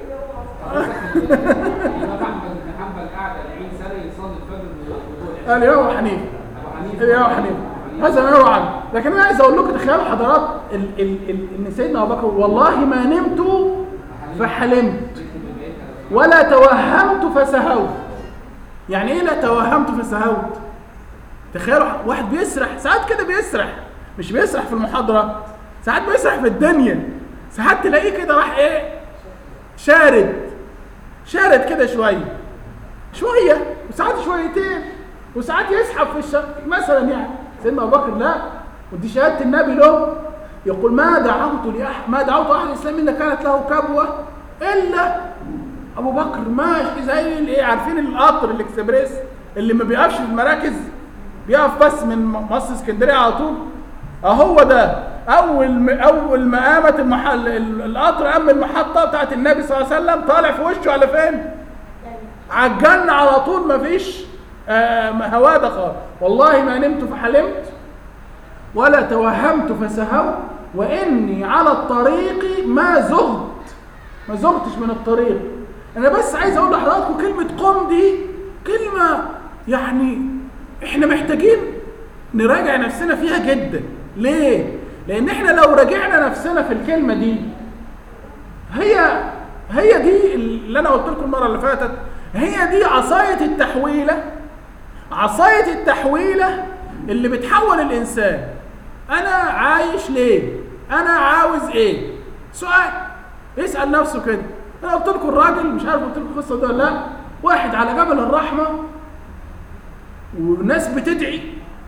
B: الإمام أحمد بن حنبل قعد 40 سنة يصلي الفجر من الوضوء
A: قال يا أبو حنيفه
B: أبو حنيفة
A: يا أبو حنيفه هذا ما يروى عنه لكن انا عايز اقول لكم تخيلوا حضرات ال ال ال ان سيدنا ابو بكر والله ما نمت فحلمت ولا توهمت فسهوت يعني ايه لا توهمت فسهوت تخيلوا واحد بيسرح ساعات كده بيسرح مش بيسرح في المحاضره ساعات بيسرح في الدنيا ساعات تلاقيه كده راح ايه شارد شارد كده شويه شويه وساعات شويتين وساعات يسحب في الشر مثلا يعني سيدنا ابو بكر لا ودي شهاده النبي له يقول ما دعوت لأح ما دعوت احد الاسلام الا كانت له كبوه الا ابو بكر ماشي زي الايه عارفين القطر الاكسبريس اللي ما بيقفش في المراكز بيقف بس من مصر اسكندريه على طول اهو ده اول م... اول ما قامت المحل ال- القطر قام من المحطه بتاعت النبي صلى الله عليه وسلم طالع في وشه على فين على الجنه على طول ما فيش آه هواده خالص والله ما نمت فحلمت ولا توهمت فسهوت واني على الطريق ما زهت ما زهتش من الطريق انا بس عايز اقول لحضراتكم كلمه قم دي كلمه يعني احنا محتاجين نراجع نفسنا فيها جدا ليه لان احنا لو راجعنا نفسنا في الكلمه دي هي هي دي اللي انا قلت لكم المره اللي فاتت هي دي عصايه التحويله عصايه التحويله اللي بتحول الانسان انا عايش ليه انا عاوز ايه سؤال يسال نفسه كده انا قلت لكم الراجل مش عارف قلت لكم القصه دي ولا لا واحد على جبل الرحمه والناس بتدعي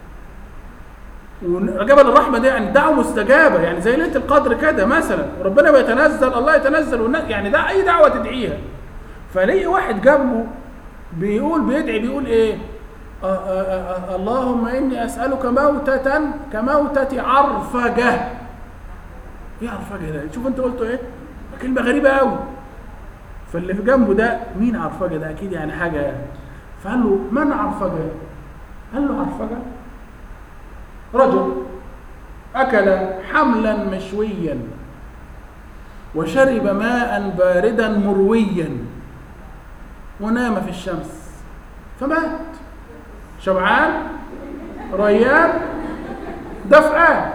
A: وجبل الرحمه دي يعني دعوه مستجابه يعني زي ليله القدر كده مثلا ربنا بيتنزل الله يتنزل والناس يعني ده اي دعوه تدعيها فلاقي واحد جنبه بيقول بيدعي بيقول ايه آه آه آه آه اللهم اني اسالك موتة كموتة عرفجه ايه عرفجه ده شوف انت قلته ايه كلمه غريبه قوي فاللي في جنبه ده مين عرفجه ده اكيد يعني حاجه يعني فقال له من عرفجه قال له عرفجه رجل اكل حملا مشويا وشرب ماء باردا مرويا ونام في الشمس فمات شبعان ريان دفئان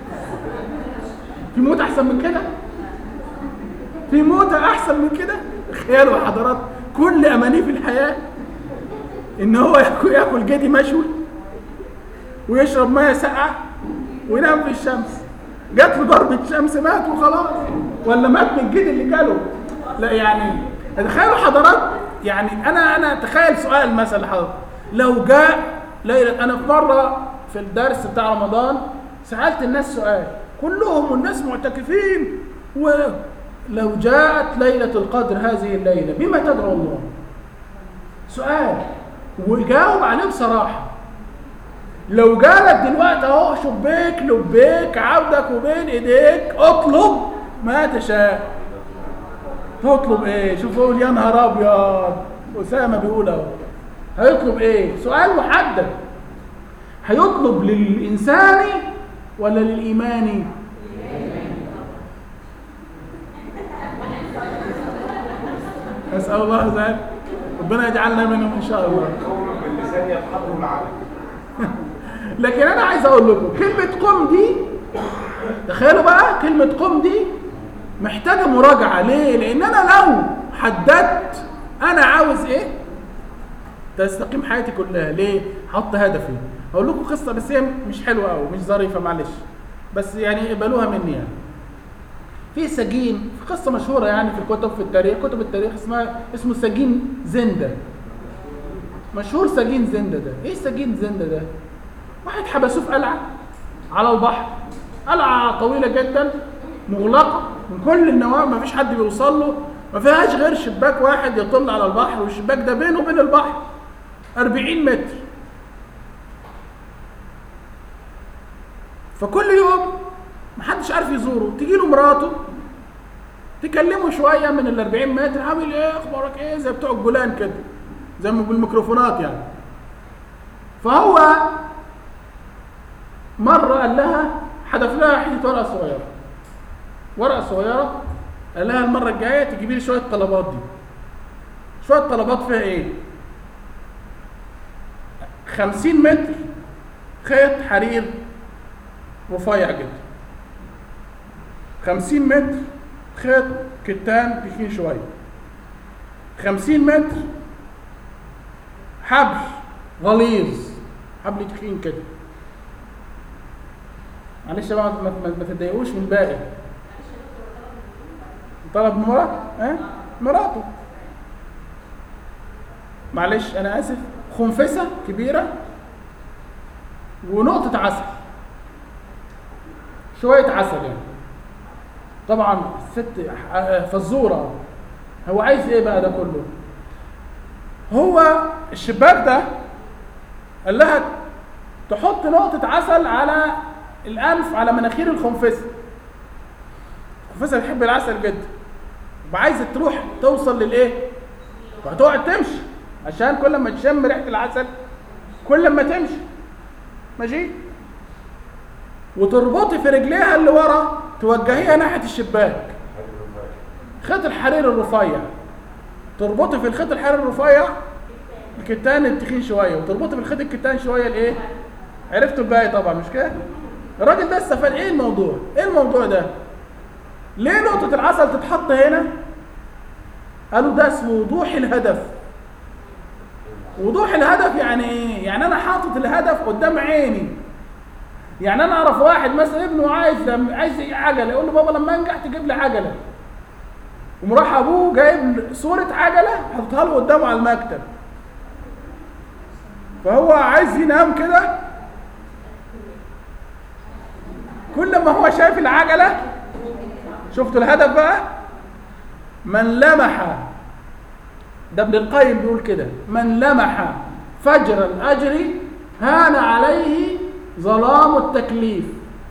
A: في موت احسن من كده في موتة احسن من كده تخيلوا يا حضرات كل امانيه في الحياه ان هو ياكل, ياكل جدي مشوي ويشرب ميه ساقعه وينام في الشمس جات له ضربه شمس مات وخلاص ولا مات من الجد اللي جاله لا يعني تخيلوا حضرات يعني انا انا تخيل سؤال مثلا لحضرتك لو جاء ليله انا في مره في الدرس بتاع رمضان سالت الناس سؤال كلهم والناس معتكفين ولو جاءت ليله القدر هذه الليله بما تدعو الله سؤال وجاوب عليه بصراحه لو جالك دلوقتي اهو شبيك لبيك عودك وبين ايديك اطلب ما تشاء تطلب ايه شوف يقول يا نهار ابيض اسامه بيقول اهو هيطلب ايه سؤال محدد هيطلب للانساني ولا للايماني اسال الله ذلك ربنا يجعلنا منهم ان شاء الله
C: قول باللسان يتحضر العقل
A: لكن انا عايز اقول لكم كلمه قم دي تخيلوا بقى كلمه قم دي محتاجه مراجعه ليه لان انا لو حددت انا عاوز ايه تستقيم حياتي كلها ليه حط هدفي هقول لكم قصه بس هي مش حلوه قوي مش ظريفه معلش بس يعني اقبلوها مني يعني في سجين في قصه مشهوره يعني في الكتب في التاريخ كتب التاريخ اسمها اسمه سجين زنده مشهور سجين زنده ده ايه سجين زنده ده واحد حبسوه في قلعه على البحر قلعه طويله جدا مغلقه من كل النواحي ما فيش حد بيوصل له ما فيهاش غير شباك واحد يطل على البحر والشباك ده بينه وبين البحر 40 متر فكل يوم محدش عارف يزوره تيجي له مراته تكلمه شويه من ال 40 متر عامل ايه اخبارك ايه زي بتوع الجولان كده زي ما بالميكروفونات يعني فهو مره قال لها حدف لها حته ورقه صغيره ورقه صغيره قال لها المره الجايه تجيبي لي شويه طلبات دي شويه طلبات فيها ايه 50 متر خيط حرير رفيع جدا 50 متر خيط كتان تخين شويه 50 متر حبل غليظ حبل تخين كده معلش بقى ما, ما, ما تتضايقوش من الباقي طلب من مراته ها مراته معلش انا اسف خنفسه كبيره ونقطه عسل شويه عسل يعني طبعا الست فزوره هو عايز ايه بقى ده كله هو الشباك ده قال لها تحط نقطة عسل على الأنف على مناخير الخنفسة الخنفسة بتحب العسل جدا وعايزة تروح توصل للإيه؟ فهتقعد تمشي عشان كل ما تشم ريحة العسل كل ما تمشي ماشي وتربطي في رجليها اللي ورا توجهيها ناحية الشباك خيط الحرير الرفيع تربطي في الخيط الحرير الرفيع الكتان التخين شويه وتربطي في الخيط الكتان شويه الايه عرفتوا الباقي طبعا مش كده الراجل ده استفاد ايه الموضوع ايه الموضوع ده ليه نقطه العسل تتحط هنا قالوا ده اسمه وضوح الهدف وضوح الهدف يعني ايه يعني انا حاطط الهدف قدام عيني يعني انا اعرف واحد مثلا ابنه عايز عايز عجله يقول له بابا لما انجح تجيب لي عجله ومراح ابوه جايب صوره عجله حاططها له قدامه على المكتب فهو عايز ينام كده كل ما هو شايف العجله شفتوا الهدف بقى من لمح ده ابن القيم بيقول كده من لمح فجر الاجر هان عليه ظلام التكليف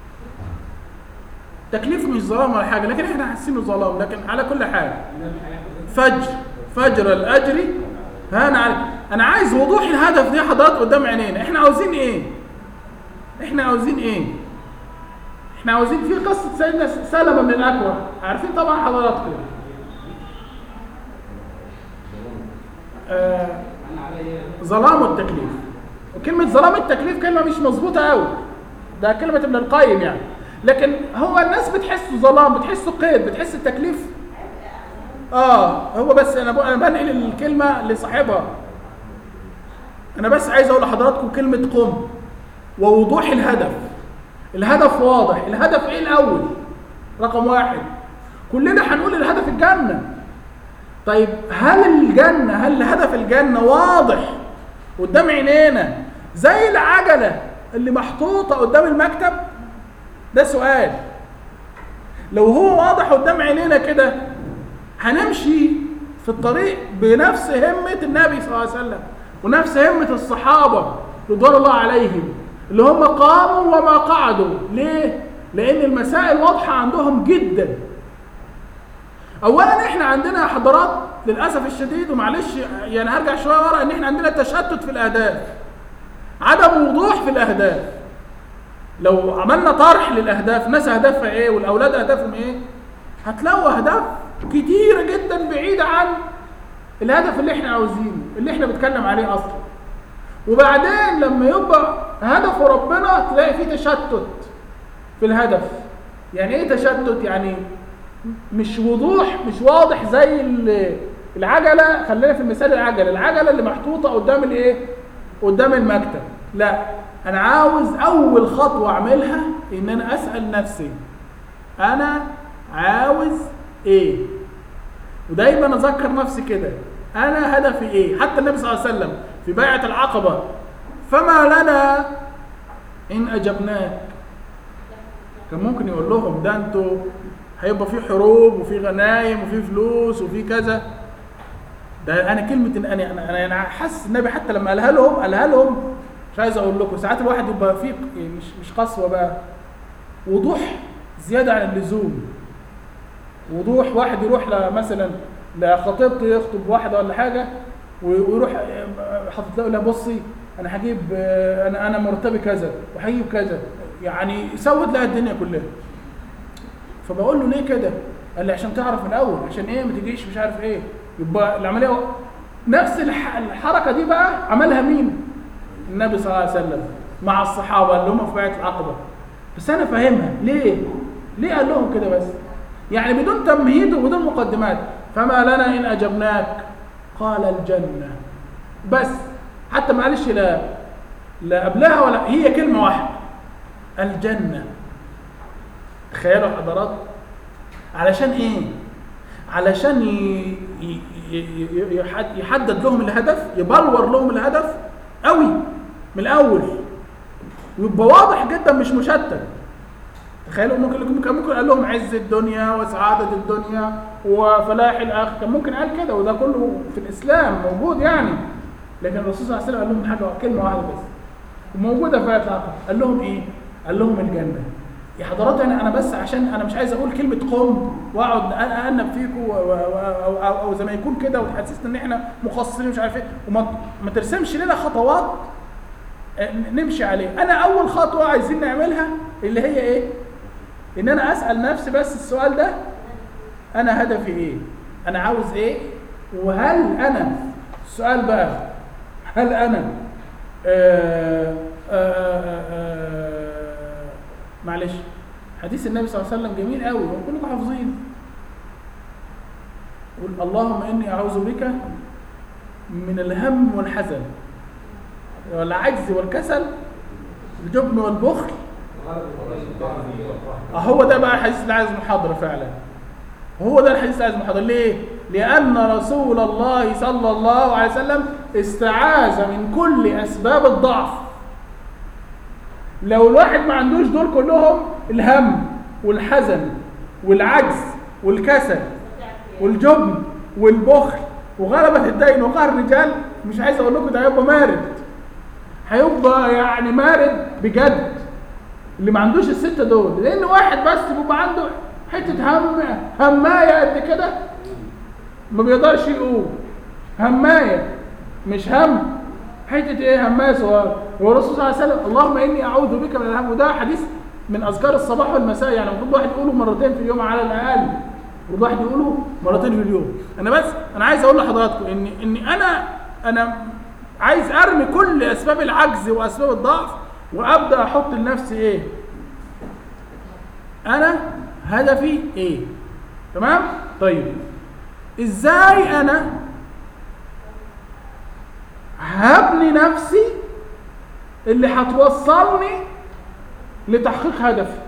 A: تكليف مش ظلام ولا حاجه لكن احنا حاسينه ظلام لكن على كل حال فجر فجر الاجر هان على انا عايز وضوح الهدف دي حضرات قدام عينينا احنا عاوزين ايه احنا عاوزين ايه احنا عاوزين في قصه سيدنا سلمة من الاكوع عارفين طبعا حضراتكم آه ظلام التكليف وكلمة ظلام التكليف كلمة مش مظبوطة قوي ده كلمة ابن القيم يعني لكن هو الناس بتحسه ظلام بتحسه قيد بتحس التكليف اه هو بس انا انا بنقل الكلمة لصاحبها انا بس عايز اقول لحضراتكم كلمة قم ووضوح الهدف الهدف واضح الهدف ايه الاول رقم واحد كلنا هنقول الهدف الجنة طيب هل الجنة هل هدف الجنة واضح قدام عينينا زي العجلة اللي محطوطة قدام المكتب ده سؤال لو هو واضح قدام عينينا كده هنمشي في الطريق بنفس همة النبي صلى الله عليه وسلم ونفس همة الصحابة رضوان الله عليهم اللي هم قاموا وما قعدوا ليه لان المسائل واضحه عندهم جدا اولا احنا عندنا حضارات للاسف الشديد ومعلش يعني هرجع شويه ورا ان احنا عندنا تشتت في الاهداف عدم وضوح في الاهداف لو عملنا طرح للاهداف الناس اهدافها ايه والاولاد اهدافهم ايه هتلاقوا اهداف كتيره جدا بعيده عن الهدف اللي احنا عاوزينه اللي احنا بنتكلم عليه اصلا وبعدين لما يبقى هدف ربنا تلاقي فيه تشتت في الهدف يعني ايه تشتت يعني مش وضوح مش واضح زي ال- العجله خلينا في المثال العجله العجله اللي محطوطه قدام الايه قدام المكتب لا انا عاوز اول خطوه اعملها ان انا اسال نفسي انا عاوز ايه ودايما اذكر نفسي كده انا هدفي ايه حتى النبي صلى الله عليه وسلم في بيعه العقبه فما لنا ان اجبناك كان ممكن يقول لهم ده انتوا هيبقى في حروب وفي غنايم وفي فلوس وفي كذا ده انا كلمه ان انا انا انا حاسس النبي حتى لما قالها لهم قالها لهم مش عايز اقول لكم ساعات الواحد يبقى فيه مش مش قسوه بقى وضوح زياده عن اللزوم وضوح واحد يروح ل- مثلا لخطيبته يخطب واحده ولا حاجه و- ويروح حاطط له لا بصي انا هجيب آه، انا انا مرتبي كذا وهجيب كذا يعني يسود لها الدنيا كلها فبقول له ليه كده؟ قال لي عشان تعرف من الاول عشان ايه ما تجيش مش عارف ايه يبقى العمليه نفس الح- الحركه دي بقى عملها مين؟ النبي صلى الله عليه وسلم مع الصحابه اللي هم في بيعه العقبه بس انا فاهمها ليه؟ ليه قال لهم كده بس؟ يعني بدون تمهيد وبدون مقدمات فما لنا ان اجبناك قال الجنه بس حتى معلش لا لا قبلها ولا هي كلمه واحده الجنه تخيلوا حضرات علشان ايه علشان ي... ي... ي... يحد- يحدد لهم الهدف يبلور لهم الهدف قوي من الاول ويبقى واضح جدا مش مشتت تخيلوا ممكن ممكن ممكن قال لهم عز الدنيا وسعاده الدنيا وفلاح الاخر كان ممكن قال كده وده كله في الاسلام موجود يعني لكن الرسول صلى الله عليه وسلم قال لهم حاجه كلمه واحده بس وموجوده في آية العقل قال لهم ايه؟ قال لهم الجنه يا حضرات انا انا بس عشان انا مش عايز اقول كلمه قم واقعد اأنب فيكم و- و- و- أو, أو, او زي ما يكون كده وتحسسنا ان احنا مقصرين مش عارف ايه وما ما ترسمش لنا خطوات آه، نمشي عليه انا اول خطوه عايزين نعملها اللي هي ايه؟ ان انا اسال نفسي بس السؤال ده انا هدفي ايه؟ انا عاوز ايه؟ وهل انا السؤال بقى هل انا آه آه آه آه معلش حديث النبي صلى الله عليه وسلم جميل قوي وكلكم حافظين قل اللهم اني اعوذ بك من الهم والحزن والعجز والكسل الجبن والبخل هو ده بقى الحديث اللي عايز محاضره فعلا هو ده الحديث اللي عايز محاضره ليه لان رسول الله صلى الله عليه وسلم استعاذ من كل اسباب الضعف لو الواحد ما عندوش دول كلهم الهم والحزن والعجز والكسل والجبن والبخل وغلبة الدين وقهر الرجال مش عايز اقول لكم ده هيبقى مارد هيبقى يعني مارد بجد اللي ما عندوش الستة دول لان واحد بس بيبقى عنده حتة هم هماية قد كده ما بيقدرش يقوم هماية مش هم حتة ايه هماية صغيرة والرسول صلى الله عليه وسلم اللهم اني اعوذ بك من الهم وده حديث من اذكار الصباح والمساء يعني المفروض واحد يقوله مرتين في اليوم على الاقل المفروض واحد يقوله مرتين في اليوم انا بس انا عايز اقول لحضراتكم ان ان انا انا عايز ارمي كل اسباب العجز واسباب الضعف وابدا احط لنفسي ايه انا هدفي ايه تمام طيب ازاي انا هبني نفسي اللي هتوصلني لتحقيق هدفي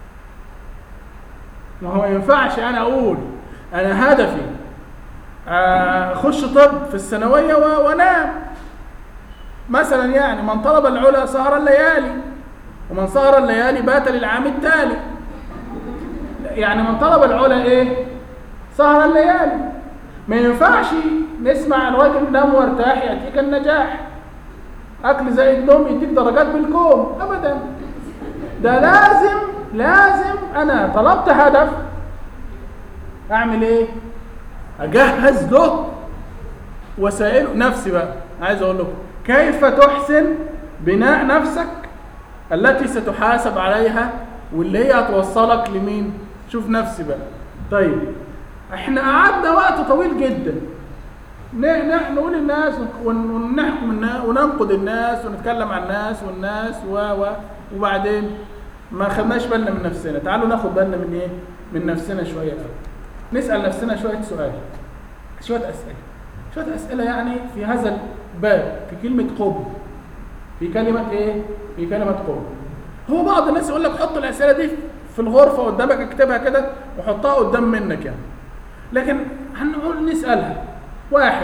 A: ما هو ما ينفعش انا اقول انا هدفي آه، اخش طب في الثانويه و- وانام مثلا يعني من طلب العلا سهر الليالي ومن سهر الليالي بات للعام التالي يعني من طلب العلا ايه سهر الليالي ما ينفعش نسمع الراجل نام وارتاح ياتيك النجاح اكل زائد نوم يديك درجات بالكوم ابدا ده لازم لازم انا طلبت هدف اعمل ايه اجهز له وسائل نفسي بقى عايز اقول لكم كيف تحسن بناء نفسك التي ستحاسب عليها واللي هي هتوصلك لمين شوف نفسي بقى طيب احنا قعدنا وقت طويل جدا ن- ن- نقول الناس ون- ونحكم الناس وننقد الناس ونتكلم عن الناس والناس و و وبعدين ما خدناش بالنا من نفسنا تعالوا ناخد بالنا من ايه من نفسنا شويه الأول. نسال نفسنا شويه سؤال شويه اسئله شويه اسئله يعني في هذا الباب في كلمه قبل في كلمه ايه في كلمه قبل هو بعض الناس يقول لك حط الاسئله دي في الغرفه قدامك اكتبها كده وحطها قدام منك يعني لكن هنقول نسالها واحد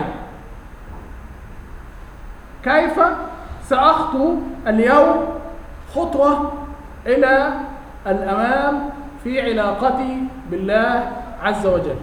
A: كيف سأخطو اليوم خطوة إلى الأمام في علاقتي بالله عز وجل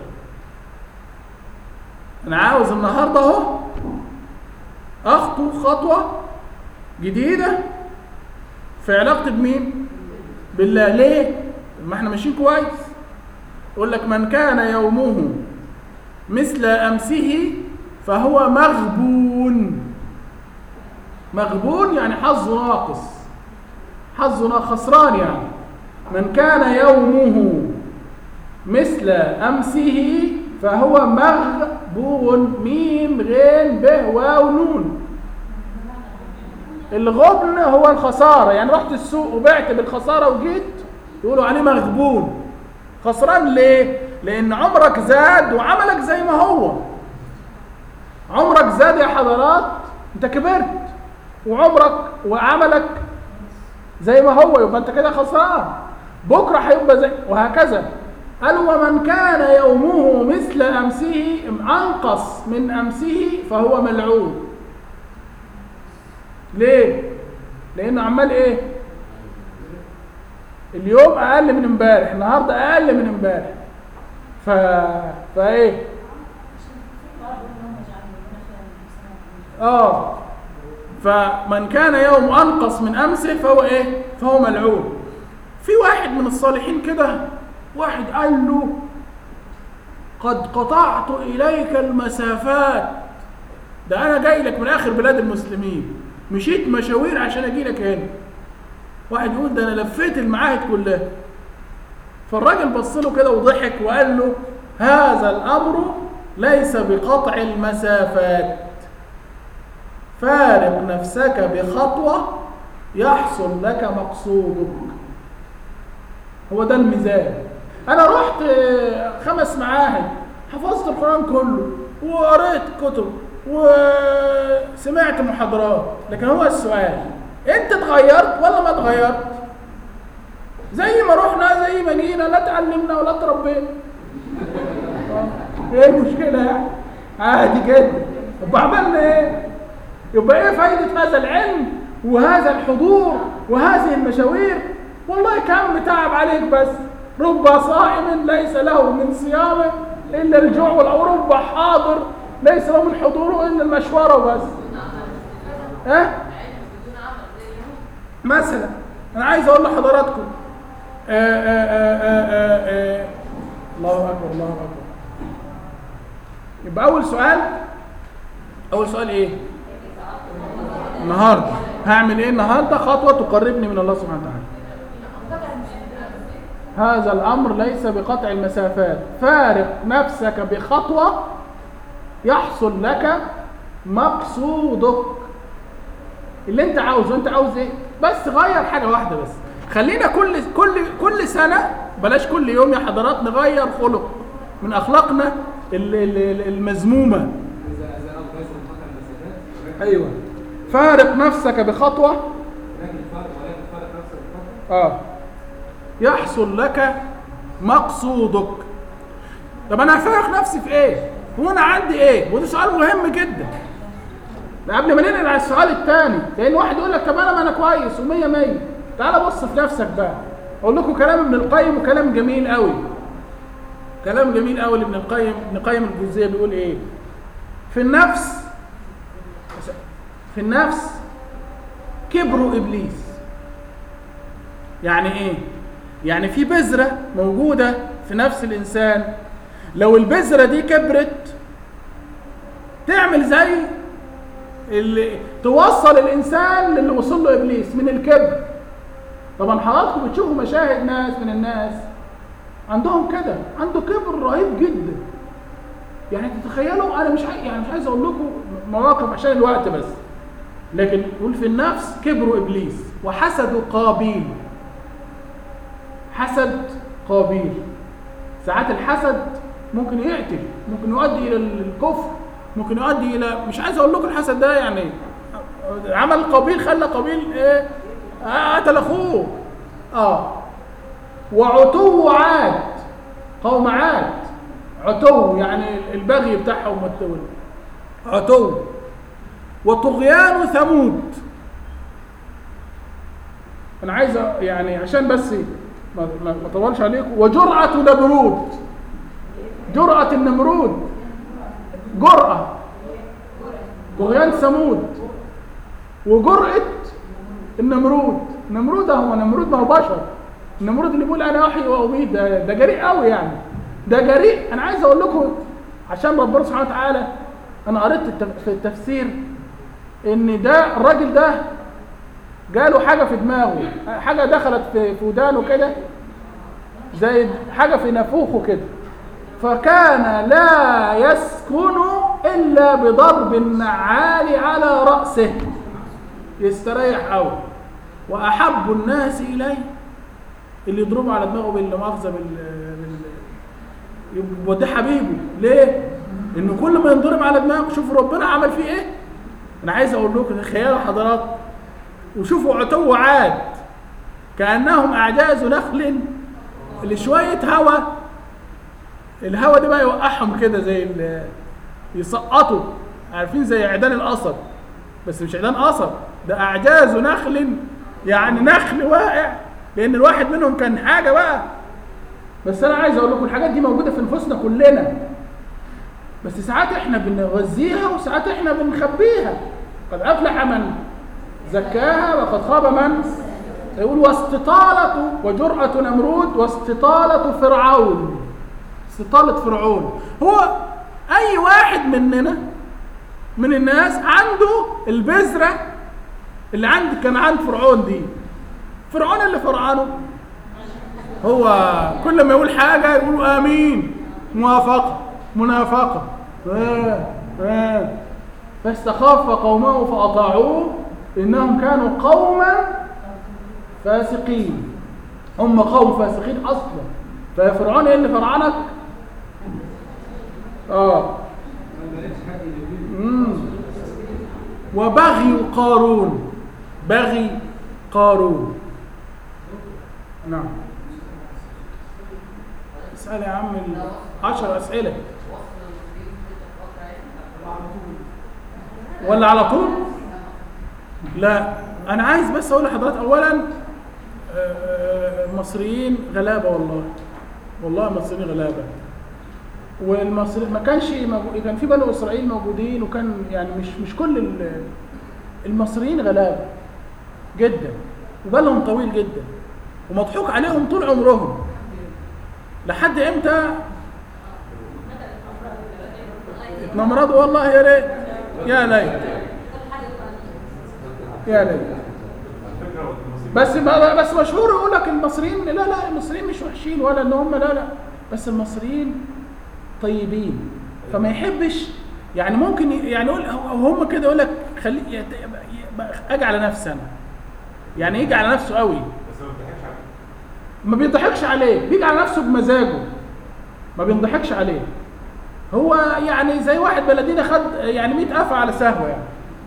A: أنا عاوز النهاردة أهو أخطو خطوة جديدة في علاقتي بمين؟ بالله ليه؟ ما احنا ماشيين كويس يقول لك من كان يومه مثل أمسه فهو مغبون مغبون يعني حظه ناقص حظه نا- خسران يعني من كان يومه مثل أمسه فهو مغبون ميم غين ب واو نون الغبن هو الخسارة يعني رحت السوق وبعت بالخسارة وجيت يقولوا عليه مغبون خسران ليه؟ لأن عمرك زاد وعملك زي ما هو عمرك زاد يا حضرات انت كبرت وعمرك وعملك زي ما هو يبقى انت كده خسران بكره هيبقى زي وهكذا قال ومن كان يومه مثل امسه انقص من امسه فهو ملعون ليه لانه عمال ايه اليوم اقل من امبارح النهارده اقل من امبارح ف فايه اه فمن كان يوم انقص من امسه فهو ايه فهو ملعون في واحد من الصالحين كده واحد قال له قد قطعت اليك المسافات ده انا جاي لك من اخر بلاد المسلمين مشيت مشاوير عشان اجي لك هنا واحد يقول ده انا لفيت المعاهد كلها فالراجل بص له كده وضحك وقال له هذا الامر ليس بقطع المسافات فارق نفسك بخطوة يحصل لك مقصودك هو ده الميزان انا رحت آه، خمس معاهد حفظت القرآن كله وقريت كتب وسمعت محاضرات لكن هو السؤال انت اتغيرت ولا ما اتغيرت زي ما رحنا زي ما جينا لا اتعلمنا ولا اتربينا آه، ايه المشكلة يعني عادي جدا طب عملنا ايه يبقى ايه فايدة هذا العلم وهذا الحضور وهذه المشاوير والله كم تعب عليك بس رب صائم ليس له من صيامه إلا الجوع أو رب حاضر ليس له من حضوره إلا المشوار وبس ها أه؟ مثلا أنا عايز أقول لحضراتكم آآ آآ آآ آآ الله أكبر الله أكبر يبقى أول سؤال أول سؤال إيه؟ النهارده هعمل ايه النهارده خطوه تقربني من الله سبحانه وتعالى هذا الامر ليس بقطع المسافات فارق نفسك بخطوه يحصل لك مقصودك اللي انت عاوزه انت عاوز ايه بس غير حاجه واحده بس خلينا كل كل كل سنه بلاش كل يوم يا حضرات نغير خلق من اخلاقنا ال- ال- ال- المذمومه
B: إذا إذا أنا ليس بقطع المسافات
A: ايوه فارق نفسك بخطوه
B: ولكن فرق ولكن فرق نفسك بخطوة
A: اه يحصل لك مقصودك طب انا هفرق نفسي في ايه هو انا عندي ايه وده سؤال مهم جدا ده قبل ما ننقل على السؤال الثاني لان واحد يقول لك طب انا ما انا كويس و100 100 تعال بص في نفسك بقى اقول لكم كلام ابن القيم وكلام جميل قوي كلام جميل قوي لابن القيم ابن القيم الجوزيه بيقول ايه في النفس في النفس كبر ابليس يعني ايه يعني في بذره موجوده في نفس الانسان لو البذره دي كبرت تعمل زي اللي توصل الانسان للي وصل له ابليس من الكبر طبعا حضراتكم بتشوفوا مشاهد ناس من الناس عندهم كده عنده كبر رهيب جدا يعني تتخيلوا انا مش عاي... يعني مش عايز اقول لكم مواقف عشان الوقت بس لكن يقول في النفس كبر ابليس وحسد قابيل حسد قابيل ساعات الحسد ممكن يقتل ممكن يؤدي الى الكفر ممكن يؤدي الى مش عايز اقول لكم الحسد ده يعني عمل قابيل خلى قابيل ايه آه، قتل اخوه اه وعتو عاد قوم عاد عتو يعني البغي بتاعهم والتول عتو وطغيان ثمود انا عايز أ- يعني عشان بس ما ما ما اطولش عليكم وجرأة نمرود جرأة النمرود جرأة طغيان ثمود وجرأة النمرود نمرود هو نمرود ما هو بشر النمرود اللي بيقول انا احيي واميت ده ده جريء قوي يعني ده جريء انا عايز اقول لكم عشان ربنا سبحانه وتعالى انا قريت التف- في التفسير ان ده الراجل ده جاله حاجه في دماغه حاجه دخلت في في ودانه كده زي حاجه في نافوخه كده فكان لا يسكن الا بضرب النعال على راسه يستريح قوي واحب الناس اليه اللي يضربه على دماغه بالمؤاخذه بال بال- يبقى ده حبيبه ليه؟ انه كل ما ينضرب على دماغه شوفوا ربنا عمل فيه ايه؟ انا عايز اقول لكم تخيلوا حضرات وشوفوا عتو عاد كانهم اعجاز نخل اللي شويه هوا الهوا ده بقى يوقعهم كده زي ال- يسقطوا عارفين زي عيدان القصب بس مش عيدان قصب ده اعجاز نخل يعني نخل واقع لان الواحد منهم كان حاجه بقى بس انا عايز اقول لكم الحاجات دي موجوده في نفوسنا كلنا بس ساعات احنا بنغذيها وساعات احنا بنخبيها قد افلح من زكاها وقد خاب من يقول واستطالة وجرأة نمرود واستطالة فرعون استطالة فرعون هو أي واحد مننا من الناس عنده البذرة اللي عند كان عند فرعون دي فرعون اللي فرعانه هو كل ما يقول حاجة يقول آمين موافقة منافقة آه آه فاستخف قومه فأطاعوه إنهم كانوا قوما فاسقين هم قوم فاسقين أصلا ففرعون إيه اللي فرعنك؟ آه
B: ما لقيتش حد يجيب
A: مم. وبغي قارون بغي قارون نعم اسأل يا عم عشر أسئلة ولا على طول لا أنا عايز بس أقول لحضرتك أولا آه، المصريين غلابة والله والله المصريين غلابة والمصري ما كانش موجود كان في بنو اسرائيل موجودين وكان يعني مش مش كل ال- المصريين غلابه جدا وبالهم طويل جدا ومضحوك عليهم طول عمرهم لحد امتى اتنمرضوا والله يا ريت يا ليت يا ليت بس ما بس مشهور يقول لك المصريين لا لا المصريين مش وحشين ولا ان هم لا لا بس المصريين طيبين فما يحبش يعني ممكن ي- يعني يقول هو- هم كده يقول لك خلي يت- يبقى- اجي على نفسي انا يعني يجي على نفسه قوي
C: بس ما بتضحكش عليه
A: ما بيضحكش عليه بيجي على نفسه بمزاجه ما بيضحكش عليه هو يعني زي واحد بلدينا خد يعني 100 قفا على سهوه يعني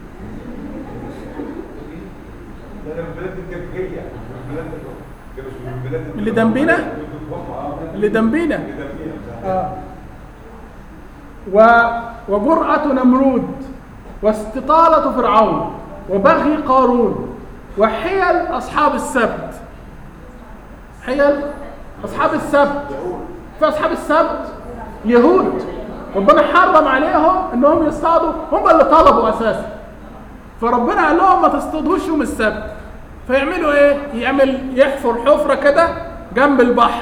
C: ده انا من البلاد الجنبيه من البلاد ده مش من البلاد
A: اللي جنبينا؟
C: آه.
A: اللي جنبينا
C: اللي جنبينا
A: آه. و وجرأة نمرود واستطالة فرعون وبغي قارون وحيل أصحاب السبت حيل أصحاب السبت في أصحاب السبت يهود ربنا حرم عليهم إنهم يصطادوا هم اللي طلبوا أساسا فربنا قال لهم ما تصطادوش يوم السبت فيعملوا ايه يعمل يحفر حفره كده جنب البحر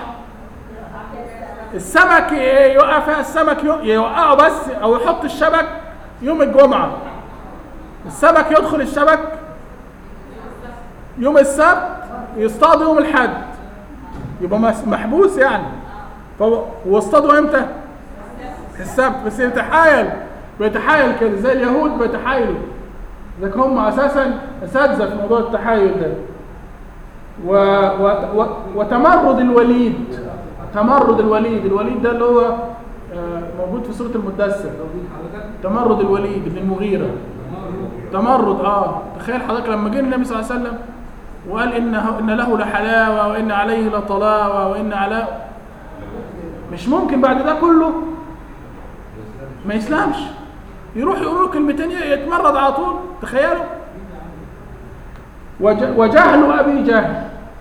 A: السمك ي- يوقع فيها السمك يو- يوقعه بس او يحط الشبك يوم الجمعه السمك يدخل الشبك يوم السبت يصطاد يوم الحد يبقى مس- محبوس يعني فهو واصطادوا امتى؟ السبت بس يتحايل بيتحايل كده زي اليهود بيتحايلوا لذلك هم اساسا اساتذه في موضوع التحايل ده و... و... و... وتمرد الوليد تمرد الوليد الوليد ده اللي هو آه، موجود في سوره المدثر تمرد الوليد بن المغيره تمرد اه تخيل حضرتك لما جه النبي صلى الله عليه وسلم وقال ان ان له لحلاوه وان عليه لطلاوه وان على مش ممكن بعد ده كله ما يسلمش يروح يقول له كلمتين يتمرد على طول تخيلوا وج- وجهل ابي جهل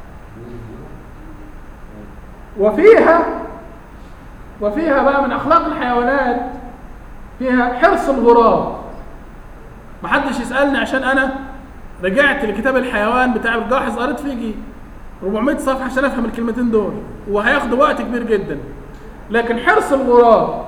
A: وفيها وفيها بقى من اخلاق الحيوانات فيها حرص الغراب محدش يسالني عشان انا رجعت لكتاب الحيوان بتاع الجاحظ قريت فيه يجي 400 صفحه عشان افهم الكلمتين دول وهياخدوا وقت كبير جدا لكن حرص الغراب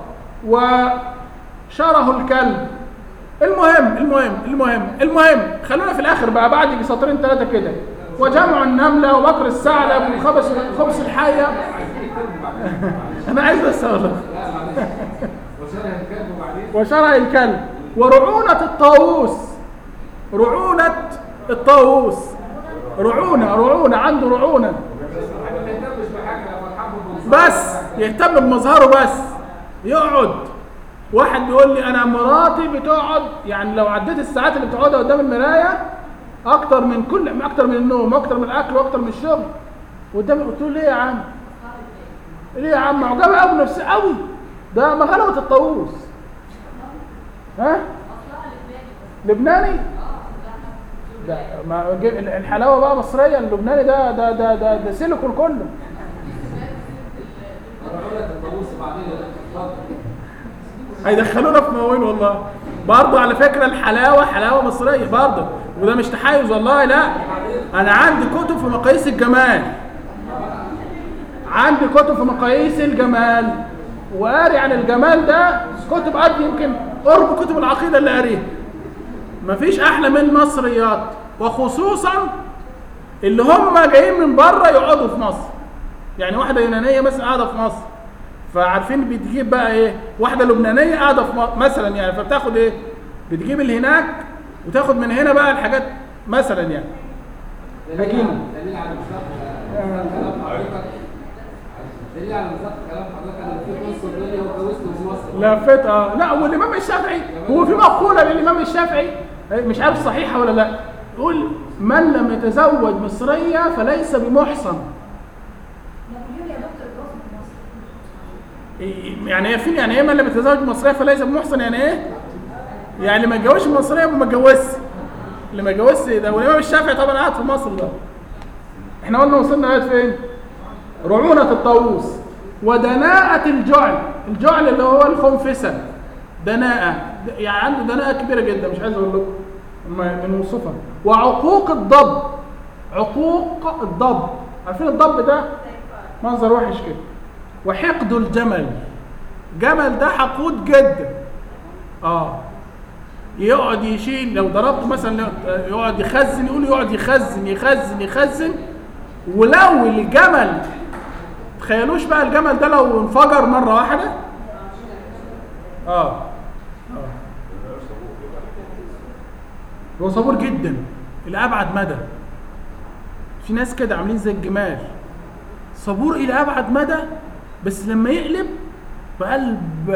A: وشره الكلب المهم المهم المهم المهم خلونا في الاخر بقى بعد يجي سطرين ثلاثه كده وجمع النمله وبكر الثعلب وخبز خبز الحيه انا عايز بس اقول لك
B: وشرح الكلب وبعدين
A: وشرع الكلب ورعونة الطاووس رعونة الطاووس رعونة رعونة عنده رعونة
B: ما يهتمش بحاجه يا فرحان بالمنظر
A: بس يهتم بمظهره بس يقعد واحد بيقول لي انا مراتي بتقعد يعني لو عديت الساعات اللي بتقعدها قدام المرايه اكتر من كل اكتر من النوم واكتر من الاكل واكتر من الشغل قدامي قلت له ليه يا عم ليه يا عم معجبه قوي بنفسها قوي ده ما غلبت الطاووس ها لبناني ده ما جيب- الحلاوه بقى مصريه اللبناني ده ده ده ده, ده سيليكون كله
B: هقول لك الطاووس بعدين اتفضل
A: هيدخلونا في مواويل والله برضه على فكره الحلاوه حلاوه مصريه برضه وده مش تحيز والله لا انا عندي كتب في مقاييس الجمال عندي كتب في مقاييس الجمال وقاري عن الجمال ده كتب قد يمكن قرب كتب العقيده اللي قاريها مفيش احلى من المصريات وخصوصا اللي هم جايين من بره يقعدوا في مصر يعني واحده يونانيه مثلا قاعده في مصر فعارفين بتجيب بقى ايه واحده لبنانيه قاعده في م- مثلا يعني فبتاخد ايه بتجيب اللي هناك وتاخد من هنا بقى الحاجات مثلا يعني
B: دليل
A: حكيم.
B: على- دليل على مصداق كلام حضرتك دليل على مصداق كلام حضرتك ان في قصه الدنيا واتجوزت في مصر
A: لفت اه لا والامام الشافعي هو في مقوله للامام الشافعي مش عارف صحيحه ولا لا يقول من لم يتزوج مصريه فليس بمحصن
D: نابليون يا دكتور اتجوز في مصر
A: إيه- يعني ايه فين يعني ايه من لم يتزوج مصريه فليس بمحصن يعني ايه؟ يعني اللي ما اتجوزش مصريه يبقى ما اتجوزش اللي ما اتجوزش ده والامام الشافعي طبعا قاعد في مصر ده احنا قلنا وصلنا لغايه فين؟ رعونة الطاووس ودناءة الجعل الجعل اللي هو الخنفسة دناءة يعني عنده دناءة كبيرة جدا مش عايز اقول لكم ما- بنوصفها وعقوق الضب عقوق الضب عارفين الضب ده منظر وحش كده وحقد الجمل جمل ده حقود جدا اه يقعد يشيل لو ضربته مثلا يقعد يخزن يقول يقعد يخزن يخزن يخزن ولو الجمل تخيلوش بقى الجمل ده لو انفجر مره واحده اه اه هو صبور جدا الى ابعد مدى في ناس كده عاملين زي الجمال صبور الى ابعد مدى بس لما يقلب بقلب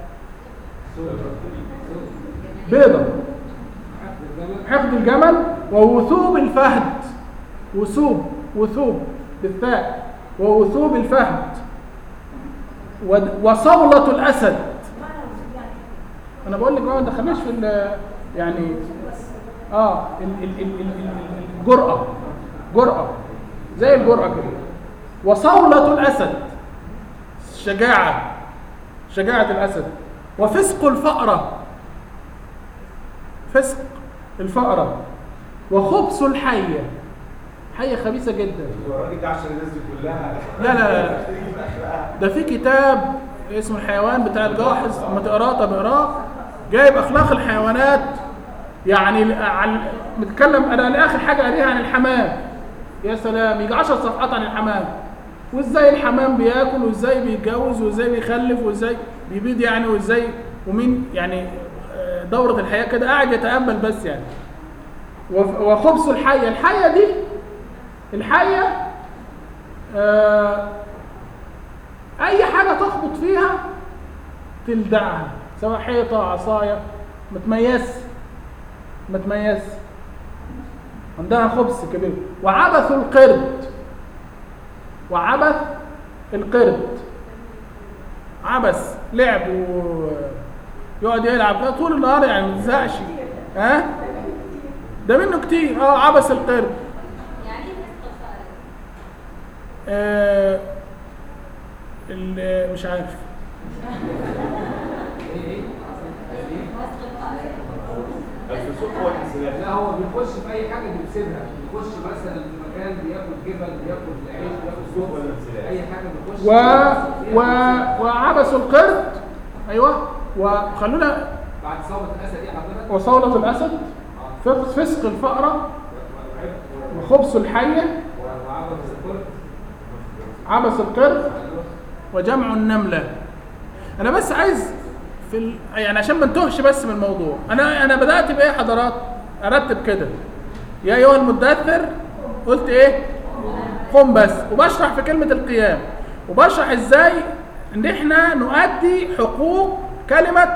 A: بيضة حقد الجمل ووثوب الفهد وثوب وثوب بالثاء ووثوب الفهد ود- وصولة الأسد أنا بقول لك بقى ما دخلناش في ال- يعني اه ال- ال- ال- ال- ال- الجرأة جرأة زي الجرأة كده وصولة الأسد شجاعة شجاعة الأسد وفسق الفأرة فسق الفأرة وخبث الحية حية خبيثة جدا
C: هو الراجل ده عشان الناس دي كلها
A: لا لا لا ده في كتاب اسمه الحيوان بتاع الجاحظ لما تقراه طب اقراه جايب اخلاق الحيوانات يعني عن بتكلم انا لاخر حاجه قاريها عن الحمام يا سلام يجي 10 صفحات عن الحمام وازاي الحمام بياكل وازاي بيتجوز وازاي بيخلف وازاي بيبيض يعني وازاي ومين يعني آه، دوره الحياه كده قاعد يتامل بس يعني وف- وخبث الحيه الحيه دي الحيه آه اي حاجه تخبط فيها تلدعها سواء حيطه عصايه متميز متميز عندها خبث كبير وعبث القرد وعبث القرد عبث لعب ويقعد يلعب كده طول النهار يعني ما يزهقش ها ده منه كتير اه عبث القرد
E: يعني ايه فسق الفأرة؟
A: آه ال- مش عارف
B: ايه ايه
E: فسق الفأرة
C: الفسوق هو الانسلاخ
B: لا هو بيخش في اي حاجه بيسيبها بيخش مثلا في مكان بياكل جبل بياكل عيش بياكل
C: الفسوق
B: خبز
C: والانسلاخ
B: اي حاجه بيخش
A: و... و... وعبث القرد ايوه وخلونا
B: بعد ثوره الاسد دي حضرتك
A: وصولة الاسد فس- فسق الفأرة وخبث الحية
B: وعبد الكل
A: عبث القرد وجمع النملة أنا بس عايز في ال... يعني عشان ما نتوهش بس من الموضوع أنا أنا بدأت بإيه يا حضرات؟ أرتب كده يا أيها المدثر قلت إيه؟ قم بس وبشرح في كلمة القيام وبشرح إزاي إن إحنا نؤدي حقوق كلمة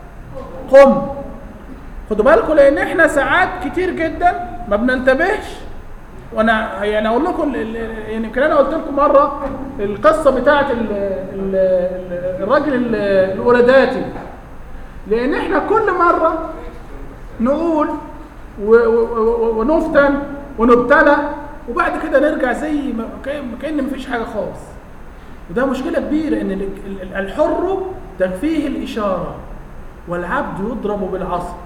A: قم خدوا بالكم لأن إحنا ساعات كتير جدا ما بننتبهش وانا يعني اقول لكم ال- ال- يعني يمكن انا قلت لكم مره القصه بتاعه ال- ال- ال- الراجل ال- الاوراداتي لان احنا كل مره نقول و- و- و- ونفتن ونبتلى وبعد كده نرجع زي ما كأن- كأن مفيش حاجه خالص وده مشكله كبيره ان ال- ال- الحر تكفيه الاشاره والعبد يضرب بالعصا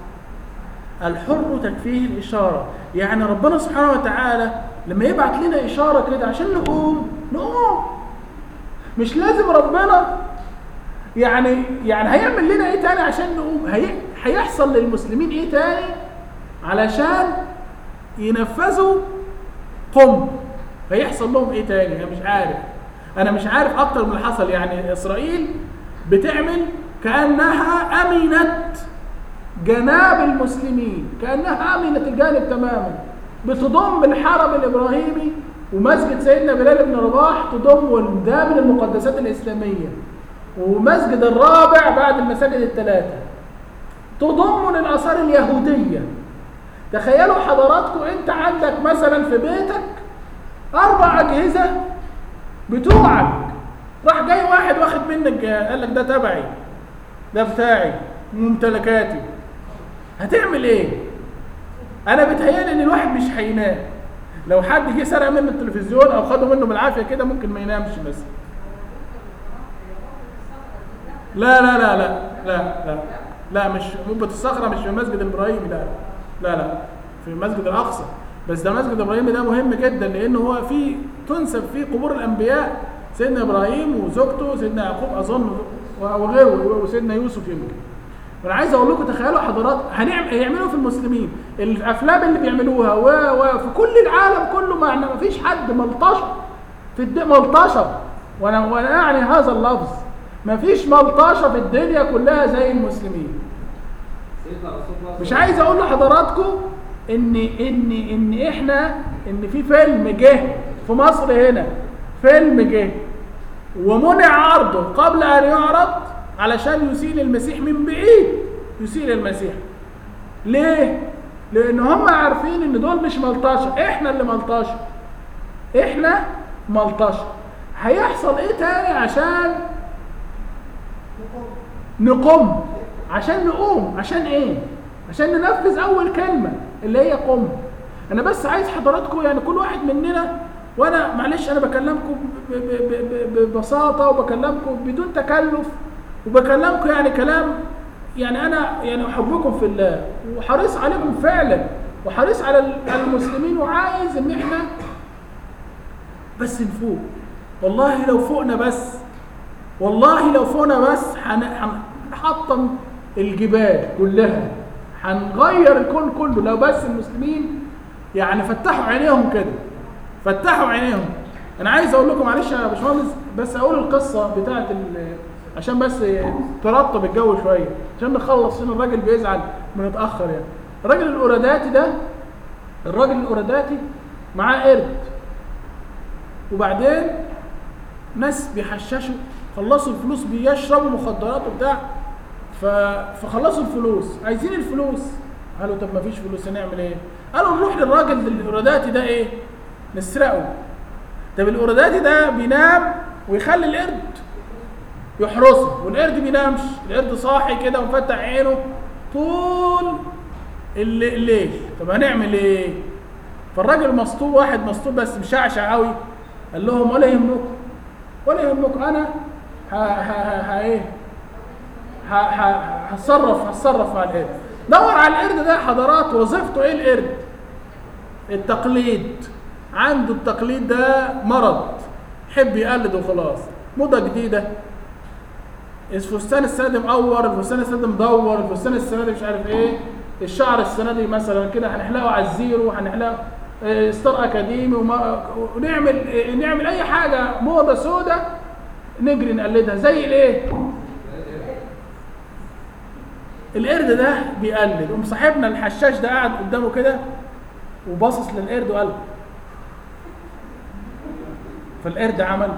A: الحر تكفيه الإشارة يعني ربنا سبحانه وتعالى لما يبعت لنا إشارة كده عشان نقوم نقوم مش لازم ربنا يعني يعني هيعمل لنا ايه تاني عشان نقوم هي هيحصل للمسلمين ايه تاني علشان ينفذوا قم هيحصل لهم ايه تاني انا مش عارف انا مش عارف اكتر من اللي حصل يعني اسرائيل بتعمل كانها امنت جناب المسلمين كانها امنت الجانب تماما بتضم الحرم الابراهيمي ومسجد سيدنا بلال بن رباح تضم وده من المقدسات الاسلاميه ومسجد الرابع بعد المساجد الثلاثه تضم للاثار اليهوديه تخيلوا حضراتكم انت عندك مثلا في بيتك اربع اجهزه بتوعك راح جاي واحد واخد منك قال لك ده تبعي ده بتاعي ممتلكاتي هتعمل ايه انا بتهيالي ان الواحد مش هينام لو حد جه سرق منه التلفزيون او خده منه بالعافيه كده ممكن ما ينامش بس لا لا لا لا لا لا لا مش قبة الصخرة مش في المسجد الإبراهيمي لا لا لا في المسجد الأقصى بس ده مسجد إبراهيمي ده مهم جدا لأن هو فيه تنسب فيه قبور الأنبياء سيدنا إبراهيم وزوجته سيدنا يعقوب أظن وغيره وسيدنا يوسف يمكن انا عايز اقول لكم تخيلوا حضرات هنعمل هيعملوا في المسلمين الافلام اللي بيعملوها و- وفي كل العالم كله ما ما فيش حد ملطشه في الد... ملطشه وانا وانا اعني هذا اللفظ ما فيش ملطشه في الدنيا كلها زي المسلمين
B: سيدنا رسول الله
A: مش عايز اقول لحضراتكم ان ان ان احنا ان في فيلم جه في مصر هنا فيلم جه ومنع عرضه قبل ان يعرض علشان يسيء المسيح من بعيد يسيء المسيح ليه لان هم عارفين ان دول مش ملطشه احنا اللي ملطشه احنا ملطشه هيحصل ايه تاني عشان نقوم عشان نقوم عشان ايه عشان ننفذ اول كلمه اللي هي قم انا بس عايز حضراتكم يعني كل واحد مننا وانا معلش انا بكلمكم ب- ب- ب- ب- ببساطه وبكلمكم بدون تكلف وبكلمكم يعني كلام يعني انا يعني احبكم في الله وحريص عليكم فعلا وحريص على ال- المسلمين وعايز ان احنا بس نفوق والله لو فوقنا بس والله لو فوقنا بس هن- هنحطم الجبال كلها هنغير الكون كله لو بس المسلمين يعني فتحوا عينيهم كده فتحوا عينيهم انا عايز اقول لكم معلش يا باشمهندس بس اقول القصه بتاعت ال- عشان بس ترطب الجو شويه عشان نخلص عشان الراجل بيزعل بنتاخر يعني الراجل الاوراداتي ده الراجل الاوراداتي معاه قرد وبعدين ناس بيحششوا خلصوا الفلوس بيشربوا مخدرات وبتاع ف... فخلصوا الفلوس عايزين الفلوس قالوا طب ما فيش فلوس هنعمل ايه قالوا نروح للراجل الاوراداتي ده ايه نسرقه طب الاوراداتي ده بينام ويخلي القرد يحرسه والقرد بينامش القرد صاحي كده ومفتح عينه طول الل- الليل طب هنعمل ايه فالراجل مسطول واحد مسطول بس مشعشع قوي قال لهم ولا يهمكم ولا يهمكم انا ه ه ه ه ايه ه- ه- هتصرف هتصرف مع القرد دور على القرد ده حضرات وظيفته ايه القرد التقليد عنده التقليد ده مرض يحب يقلد وخلاص موضه جديده الفستان السنه دي مقور الفستان السنه دي مدور الفستان السنه دي مش عارف ايه الشعر السنه دي مثلا كده هنحلقه على الزيرو هنحلقه آه، ستار اكاديمي وما ونعمل آه، نعمل اي حاجه موضه سودة نجري نقلدها زي الايه القرد ده بيقلد قوم صاحبنا الحشاش ده قاعد قدامه كده وباصص للقرد وقال فالقرد عمل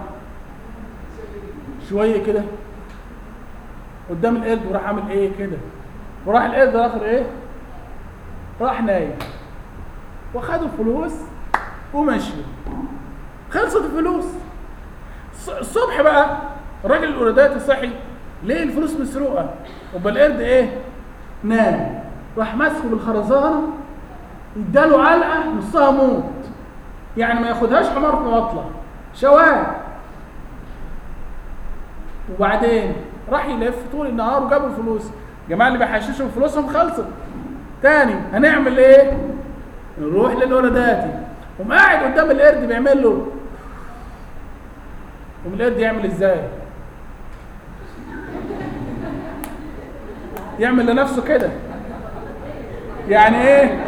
A: شويه كده قدام القرد وراح عامل ايه كده وراح القرد اخر ايه راح نايم وخدوا الفلوس ومشوا خلصت الفلوس الص- الصبح بقى الراجل الاوراداتي صحي ليه الفلوس مسروقه وبقى القرد ايه نام راح ماسكه بالخرزانه اداله علقه نصها موت يعني ما ياخدهاش حمار في مطلع شوال وبعدين راح يلف طول النهار وجابوا الفلوس الجماعه اللي بيحششوا فلوسهم خلصت تاني هنعمل ايه نروح للولداتي قوم قاعد قدام القرد بيعمل له قوم القرد يعمل ازاي يعمل لنفسه كده يعني ايه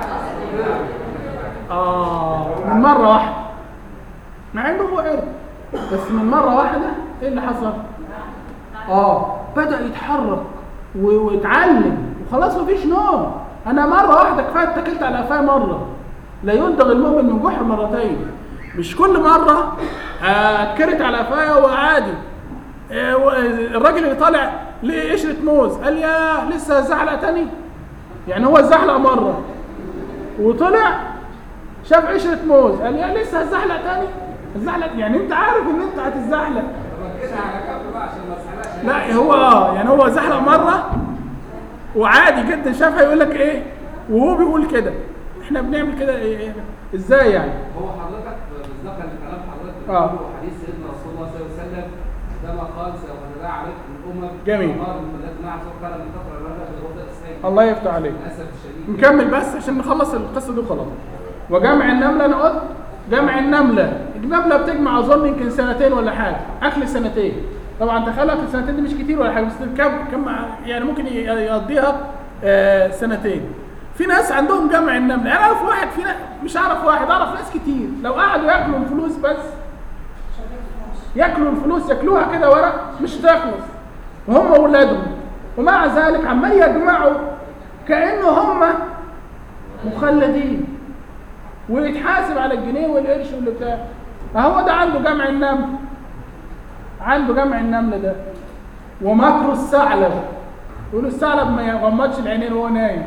A: اه من مره واحده مع انه هو قرد بس من مره واحده ايه اللي حصل اه بدا يتحرك و- ويتعلم وخلاص مفيش نوم انا مره واحده كفايه اتكلت على قفايا مره لا يلدغ المؤمن من جحر مرتين مش كل مره آه، اتكرت على قفايا وعادي آه، و- الراجل اللي طالع لقي قشره موز قال يا لسه زحلق تاني يعني هو زحلق مره وطلع شاف قشره موز قال يا لسه هتزحلق تاني الزحلق يعني انت عارف ان انت هتتزحلق
B: ركزها على جنب بقى عشان ما تسحلقش
A: لا هو اه يعني هو زحلق مره وعادي جدا شافها يقول لك ايه وهو بيقول كده احنا بنعمل كده إيه إيه ازاي يعني
B: هو حضرتك بالظبط لكلام حضرتك
A: آه.
B: بتقوله حديث سيدنا رسول الله صلى الله عليه وسلم عندما قال سوف تداعى عليكم الامم
A: جميل.
B: قال من الذي نعم سوف قال من كثر الرد بالغدة السيد
A: الله يفتح عليك
B: للاسف الشديد
A: نكمل بس عشان نخلص القصه دي وخلاص وجمع النمله انا قلت جمع النمله النمله بتجمع اظن يمكن سنتين ولا حاجه اكل سنتين طبعا تخيل اكل سنتين دي مش كتير ولا حاجه بس كم كم يعني ممكن ي- يقضيها آه، سنتين في ناس عندهم جمع النمله انا اعرف واحد في ناس مش اعرف واحد اعرف ناس كتير لو قعدوا ياكلوا الفلوس بس ياكلوا الفلوس ياكلوها كده ورق مش هتخلص وهم اولادهم ومع ذلك عمال يجمعوا كانه هم مخلدين ويتحاسب على الجنيه والقرش واللي بتاع اهو ده عنده جمع النمل عنده جمع النمل ده ومكر الثعلب يقولوا الثعلب ما يغمضش العينين وهو نايم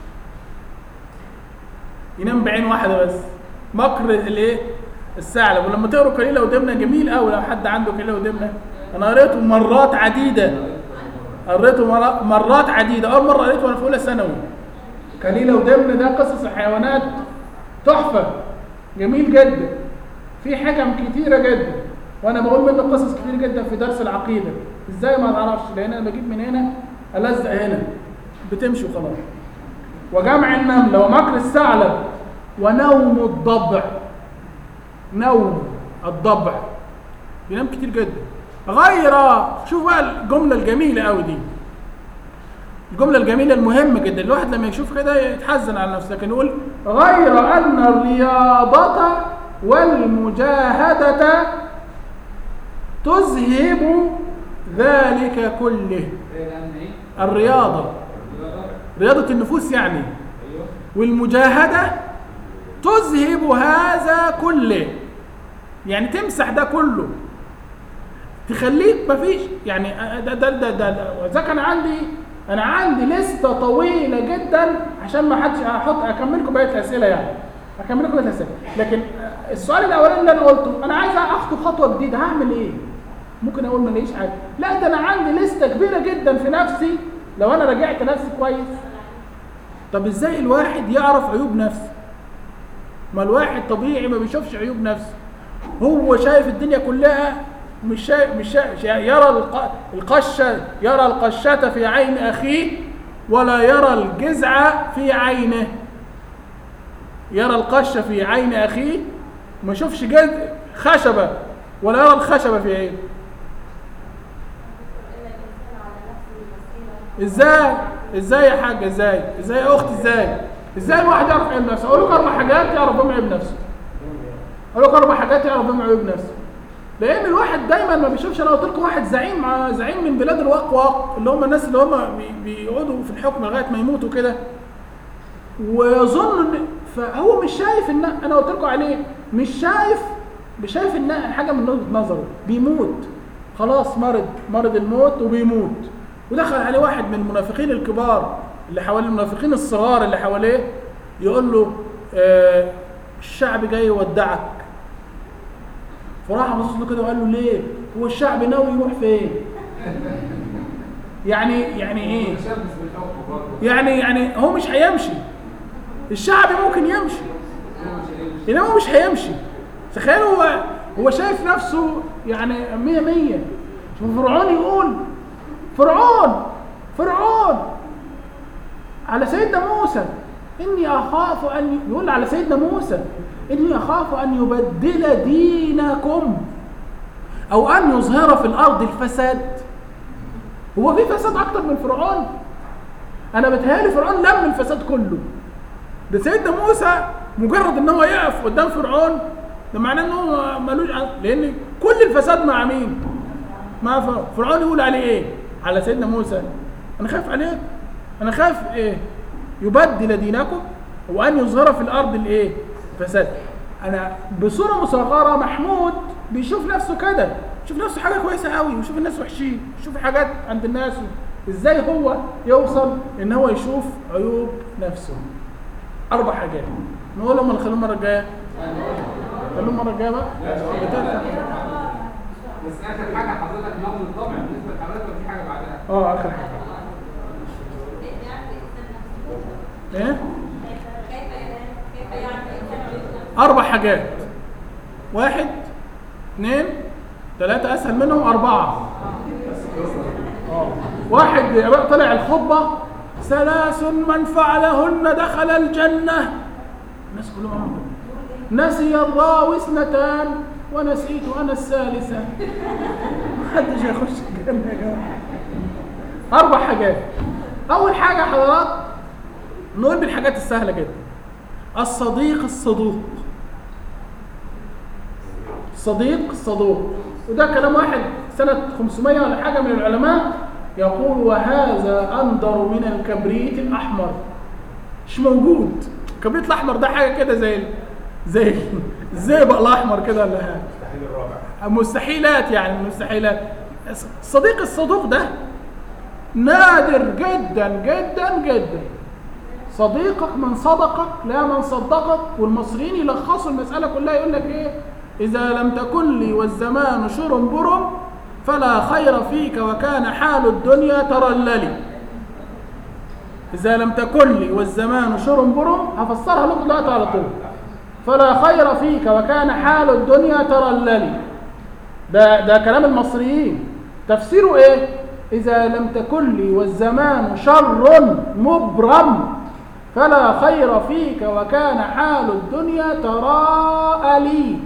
A: ينام بعين واحده بس مكر الايه الثعلب ولما تقروا كليله ودمنه جميل قوي لو حد عنده كليله ودمنه انا قريته مرات عديده قريته مرا- مرات عديده اول مره قريته وانا في اولى ثانوي كليله ودمنه ده قصص الحيوانات تحفه جميل جدا في حكم كتيره جدا وانا بقول منه قصص كتير جدا في درس العقيده ازاي ما تعرفش لان انا بجيب من هنا ألزق هنا بتمشي وخلاص وجمع النملة ومكر الثعلب ونوم الضبع نوم الضبع بينام كتير جدا غير شوف بقى الجملة الجميلة قوي دي الجملة الجميلة المهمة جدا الواحد لما يشوف كده يتحزن على نفسه لكن يقول غير أن الرياضة والمجاهدة تذهب ذلك كله
B: ايه لان ايه؟
A: الرياضة
B: رياضة
A: رياضة النفوس يعني
B: ايوه
A: والمجاهدة تذهب هذا كله يعني تمسح ده كله تخليك مفيش يعني ده ده ده ده, ده. وذاك انا عندي انا عندي لسته طويله جدا عشان ما حدش احط اكمل لكم بقيه الاسئله يعني اكمل لكم بقيه الاسئله لكن السؤال الاولاني اللي انا قلته انا عايز اخطو خطوه جديده هعمل ايه؟ ممكن اقول ما ليش حاجه لا ده انا عندي لسته كبيره جدا في نفسي لو انا راجعت نفسي كويس طب ازاي الواحد يعرف عيوب نفسه ما الواحد طبيعي ما بيشوفش عيوب نفسه هو شايف الدنيا كلها مش شايف مش شايف يرى الق- القشة يرى القشة في عين أخيه ولا يرى الجزع في عينه يرى القشة في عين أخيه ما يشوفش جزء خشبة ولا يرى الخشبة في عينه ازاي ازاي يا حاج ازاي ازاي يا اختي ازاي ازاي الواحد يعرف عيب نفسه اقول لك اربع حاجات يعرف بهم عيب نفسه اقول لك اربع حاجات يعرف بهم عيب نفسه لان الواحد دايما ما بيشوفش انا قلت لكم واحد زعيم مع زعيم من بلاد الوقواق اللي هم الناس اللي هم بي- بيقعدوا في الحكم لغايه ما يموتوا كده ويظن ان فهو مش شايف ان انا قلت لكم عليه مش شايف مش شايف ان حاجه من وجهه نظره بيموت خلاص مرض مرض الموت وبيموت ودخل عليه واحد من المنافقين الكبار اللي حواليه المنافقين الصغار اللي حواليه يقول له آه الشعب جاي يودعك فراح بص له كده وقال له ليه هو الشعب ناوي يروح فين يعني يعني ايه
B: متشبث بالحكم برضه
A: يعني يعني هو مش هيمشي الشعب ممكن يمشي
B: هو مش هيمشي.
A: انما هو مش هيمشي تخيل هو هو شايف نفسه يعني مية مية شوف فرعون يقول فرعون فرعون على سيدنا موسى إني أخاف أن يقول على سيدنا موسى إني أخاف أن يبدل دينكم أو أن يظهر في الأرض الفساد هو في فساد أكتر من فرعون أنا بتهيألي فرعون لم الفساد كله ده سيدنا موسى مجرد ان هو يقف قدام فرعون ده معناه ان هو ملوش عن- لان كل الفساد مع مين؟ مع فرعون فرعون يقول عليه ايه؟ على سيدنا موسى انا خايف عليك انا خايف ايه؟ يبدل دينكم وان يظهر في الارض الايه؟ فساد انا بصوره مصغره محمود بيشوف نفسه كده يشوف نفسه حاجه كويسه قوي ويشوف الناس وحشين يشوف حاجات عند الناس ازاي هو يوصل ان هو يشوف عيوب نفسه اربع حاجات نقولهم ولا نخليهم المره الجايه خليهم المره الجايه بقى بتاعت-
B: بس اخر حاجه حضرتك نوم الطبع بالنسبه لحضرتك ولا في حاجه بعدها
A: اه اخر حاجه ايه اربع حاجات واحد اثنين ثلاثة اسهل منهم اربعة اه واحد بقى طلع الخطبة ثلاث من فعلهن دخل الجنة الناس كلهم عملوا كده. نسي الراوي اثنتان ونسيت انا الثالثة محدش هيخش الجنة يا جماعة اربع حاجات اول حاجة حضرات نقول بالحاجات السهلة جدا الصديق الصدوق صديق الصدوق وده كلام واحد سنة 500 ولا حاجة من العلماء يقول وهذا أندر من الكبريت الأحمر مش موجود الكبريت الأحمر ده حاجة كده زي زي الزئبق الأحمر كده ولا حاجة
C: المستحيل الرابع
A: مستحيلات يعني من المستحيلات الصديق الصدوق ده نادر جدا جدا جدا صديقك من صدقك لا من صدقك والمصريين يلخصوا المسألة كلها يقول لك ايه إذا لم تكن لي والزمان شرم برم فلا خير فيك وكان حال الدنيا ترللي إذا لم تكن لي والزمان شرم برم هفسرها لكم دلوقتي على طول فلا خير فيك وكان حال الدنيا ترللي ده ده كلام المصريين تفسيره ايه إذا لم تكن لي والزمان شر مبرم فلا خير فيك وكان حال الدنيا تراءى لي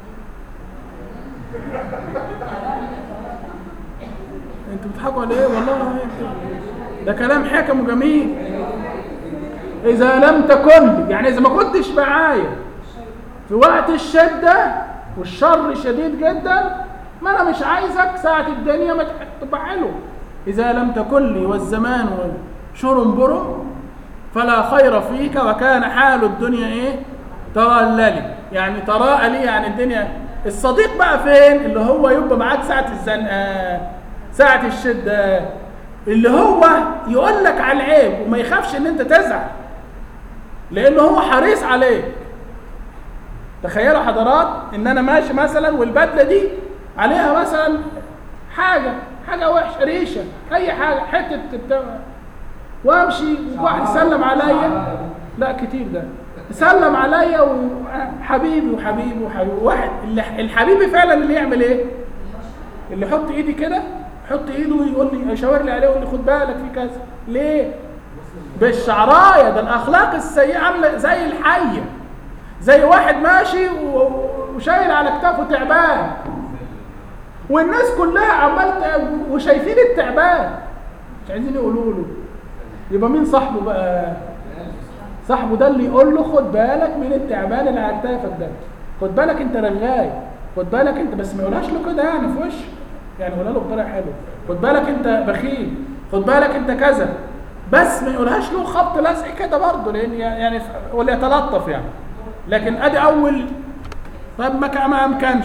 A: انتوا بتضحكوا على ايه والله ده كلام حكم وجميل اذا لم تكن لي يعني اذا ما كنتش معايا في وقت الشده والشر شديد جدا ما انا مش عايزك ساعه الدنيا ما تبقى حلو اذا لم تكن لي والزمان شرم برم فلا خير فيك وكان حال الدنيا ايه ترللي يعني تراءى لي يعني الدنيا الصديق بقى فين اللي هو يبقى معاك ساعة الزنقة ساعة الشدة اللي هو يقول لك على العيب وما يخافش ان انت تزعل لانه هو حريص عليك تخيلوا حضرات ان انا ماشي مثلا والبدله دي عليها مثلا حاجه حاجه وحشه ريشه اي حاجه حته بتاع وامشي وواحد يسلم عليا لا كتير ده سلم عليا وحبيبي وحبيبي وحبيبي واحد اللي الحبيبي فعلا اللي يعمل ايه اللي يحط ايدي كده يحط ايده ويقول لي يشاور لي عليه ويقول لي خد بالك في كذا ليه بالشعرايه ده الاخلاق السيئه عامله زي الحيه زي واحد ماشي و- وشايل على كتافه تعبان والناس كلها عمال ت- وشايفين التعبان مش عايزين يقولوا له يبقى مين صاحبه بقى صاحبه ده اللي يقول له خد بالك من التعبان اللي على كتافك ده خد بالك انت رغاي خد بالك انت بس ما يقولهاش له كده يعني في وش يعني يقولها له بطريقه حلوه خد بالك انت بخيل خد بالك انت كذا بس ما يقولهاش له خبط لزق كده برضه لان يعني ولا يتلطف يعني لكن ادي اول طب ما كان ما امكنش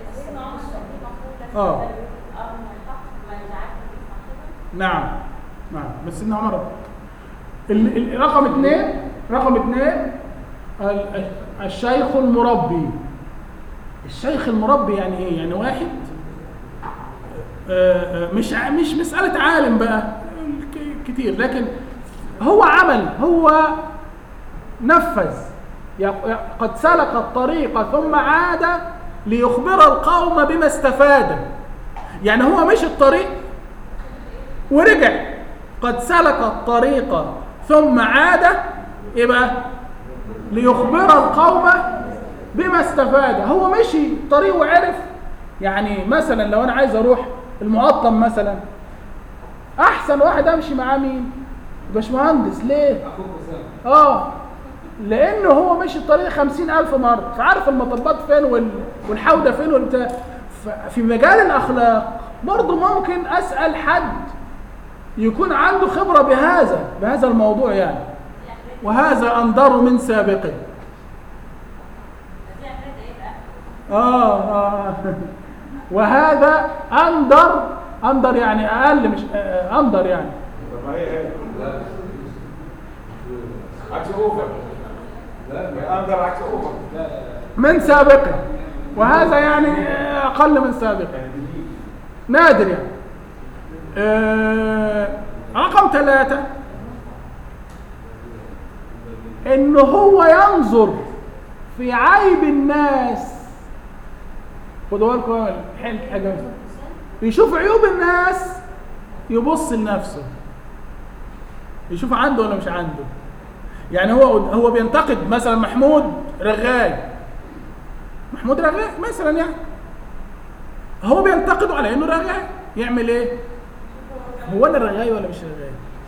A: اه نعم نعم بس ان عمر ال- ال- رقم اثنين رقم اثنين ال- ال- الشيخ المربي الشيخ المربي يعني ايه يعني واحد آه، آه، مش ع- مش مسألة عالم بقى ك- كتير لكن هو عمل هو نفذ يق- يق- قد سلك الطريق ثم عاد ليخبر القوم بما استفاد يعني هو مشي الطريق ورجع قد سلك الطريق ثم عاد يبقى ليخبر القوم بما استفاد هو مشي الطريق وعرف يعني مثلا لو انا عايز اروح المقطم مثلا احسن واحد امشي معاه مين باشمهندس ليه
B: اخوك اسامه
A: اه لانه هو مشي الطريق خمسين الف مرة فعارف المطبات فين وال... والحودة فين والبتاع ف- في مجال الاخلاق برضه ممكن اسأل حد يكون عنده خبرة بهذا بهذا الموضوع يعني وهذا انظر من سابقه اه اه وهذا انظر انظر يعني اقل مش آه، انظر يعني
C: طب ما هي هي عكس اوفر لا انظر عكس اوفر
A: من سابقه وهذا يعني اقل من سابقه نادر يعني آه، رقم ثلاثة انه هو ينظر في عيب الناس خدوا بالكم الحين حاجة يشوف عيوب الناس يبص لنفسه يشوف عنده ولا مش عنده يعني هو هو بينتقد مثلا محمود رغاي محمود رغاي مثلا يعني هو بينتقده على انه رغاي يعمل ايه هو انا رغاي ولا مش رغاي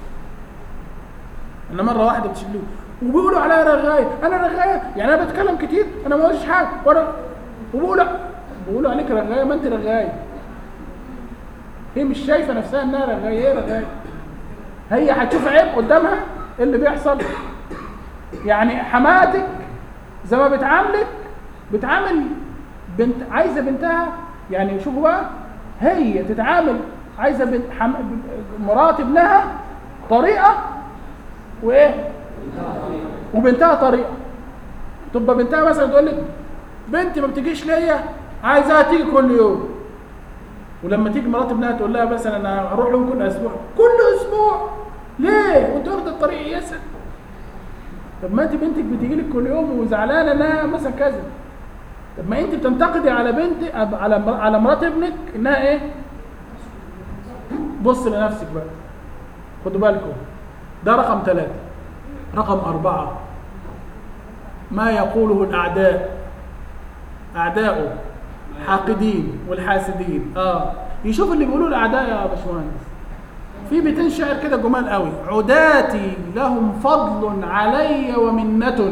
A: انا مره واحده بتشلوه وبيقولوا عليا رغاي انا رغاي يعني انا بتكلم كتير انا ما قلتش حاجه وانا وبيقولوا بيقولوا عليك رغايه ما انت رغايه هي مش شايفه نفسها انها رغايه ايه رغايه هي هتشوف عيب قدامها ايه اللي بيحصل يعني حماتك زي ما بتعاملك بتعامل بنت عايزه بنتها يعني شوفوا بقى هي تتعامل عايزه بنت حم... مرات ابنها طريقه وايه وبنتها طريقه تبقى بنتها مثلا تقول لك بنتي ما بتجيش ليا عايزاها تيجي كل يوم ولما تيجي مرات ابنها تقول لها مثلا انا هروح لهم كل اسبوع كل اسبوع ليه وانت واخده الطريق ياسر طب ما انت بنتك بتيجي لك كل يوم وزعلانه انها مثلا كذا طب ما انت بتنتقدي على بنت على على مرات ابنك انها ايه بص لنفسك بقى خدوا بالكم ده رقم ثلاثة رقم أربعة ما يقوله الأعداء أعداؤه حاقدين والحاسدين اه يشوف اللي بيقولوه الأعداء يا باشمهندس في بيتين شعر كده جمال قوي عداتي لهم فضل علي ومنة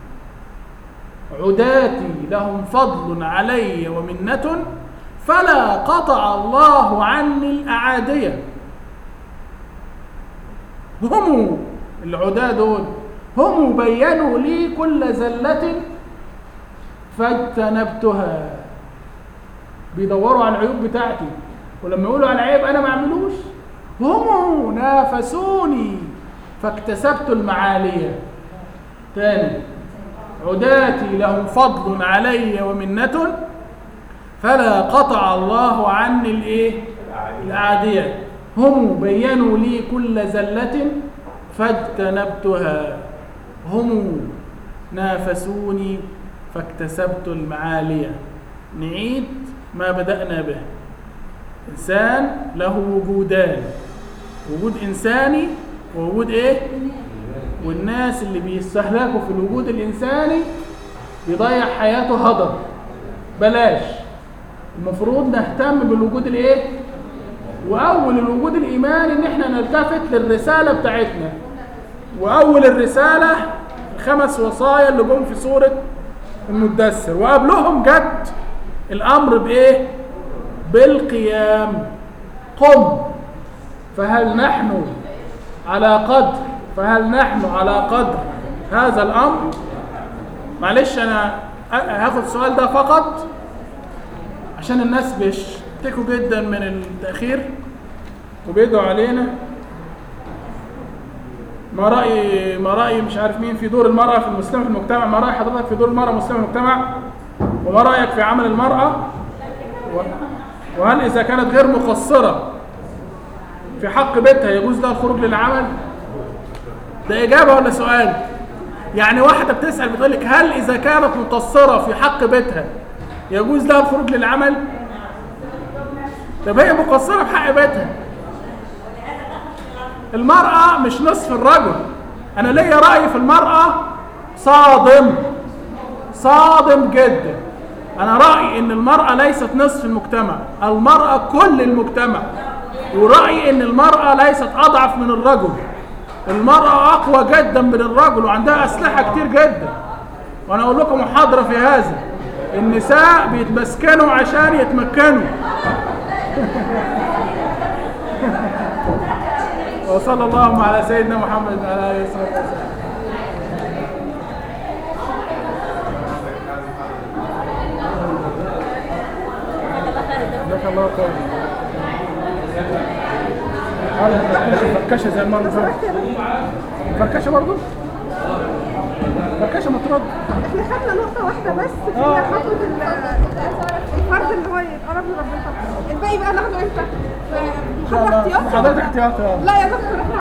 A: عداتي لهم فضل علي ومنة فلا قطع الله عني الأعادية هم العداة دول هم بينوا لي كل زلة فاجتنبتها بيدوروا على العيوب بتاعتي ولما يقولوا على عيب انا ما اعملوش هم نافسوني فاكتسبت المعالية تاني عداتي لهم فضل علي ومنة فلا قطع الله عني الايه العادية هم بينوا لي كل زلة فاجتنبتها هم نافسوني فاكتسبت المعالية نعيد ما بدأنا به إنسان له وجودان وجود إنساني ووجود إيه؟ والناس اللي بيستهلكوا في الوجود الإنساني يضيع حياته هدر بلاش المفروض نهتم بالوجود الإيه؟ وأول الوجود الإيماني إن إحنا نلتفت للرسالة بتاعتنا وأول الرسالة الخمس وصايا اللي جم في سورة المدثر وقبلهم جت الأمر بإيه؟ بالقيام قم فهل نحن على قدر فهل نحن على قدر هذا الأمر معلش أنا هاخد السؤال ده فقط عشان الناس بيشتكوا جدا من التأخير وبيدعوا علينا ما رأي ما رأي مش عارف مين في دور المرأة في المسلمة في المجتمع ما رأي حضرتك في دور المرأة المسلمة في المجتمع وما رأيك في عمل المرأة و- وهل إذا كانت غير مقصرة في حق بيتها يجوز لها الخروج للعمل ده إجابة ولا سؤال يعني واحدة بتسأل بتقول لك هل إذا كانت مقصرة في حق بيتها يجوز لها الخروج للعمل طب هي مقصرة في حق بيتها المرأة مش نصف الرجل أنا ليا رأي في المرأة صادم صادم جدا أنا رأيي إن المرأة ليست نصف المجتمع المرأة كل المجتمع ورأيي إن المرأة ليست أضعف من الرجل المرأة أقوى جدا من الرجل وعندها أسلحة كتير جدا وأنا أقول لكم محاضرة في هذا النساء بيتمسكنوا عشان يتمكنوا وصلى اللهم على سيدنا محمد وعلى اله وصحبه وسلم جزاك الله خير هذا فركشه فركشه زي المره اللي فاتت فركشه برضه فركشه مطرد
F: احنا خدنا نقطة واحدة بس في
A: آه.
F: خطوة ال- الفرد اللي هو يتقرب لربنا الباقي بقى ناخده امتى؟ في
A: إن شاء
F: محاضرة
A: الله
F: احتياطي
A: حضرتك احتياطي آه.
F: لا يا دكتور احنا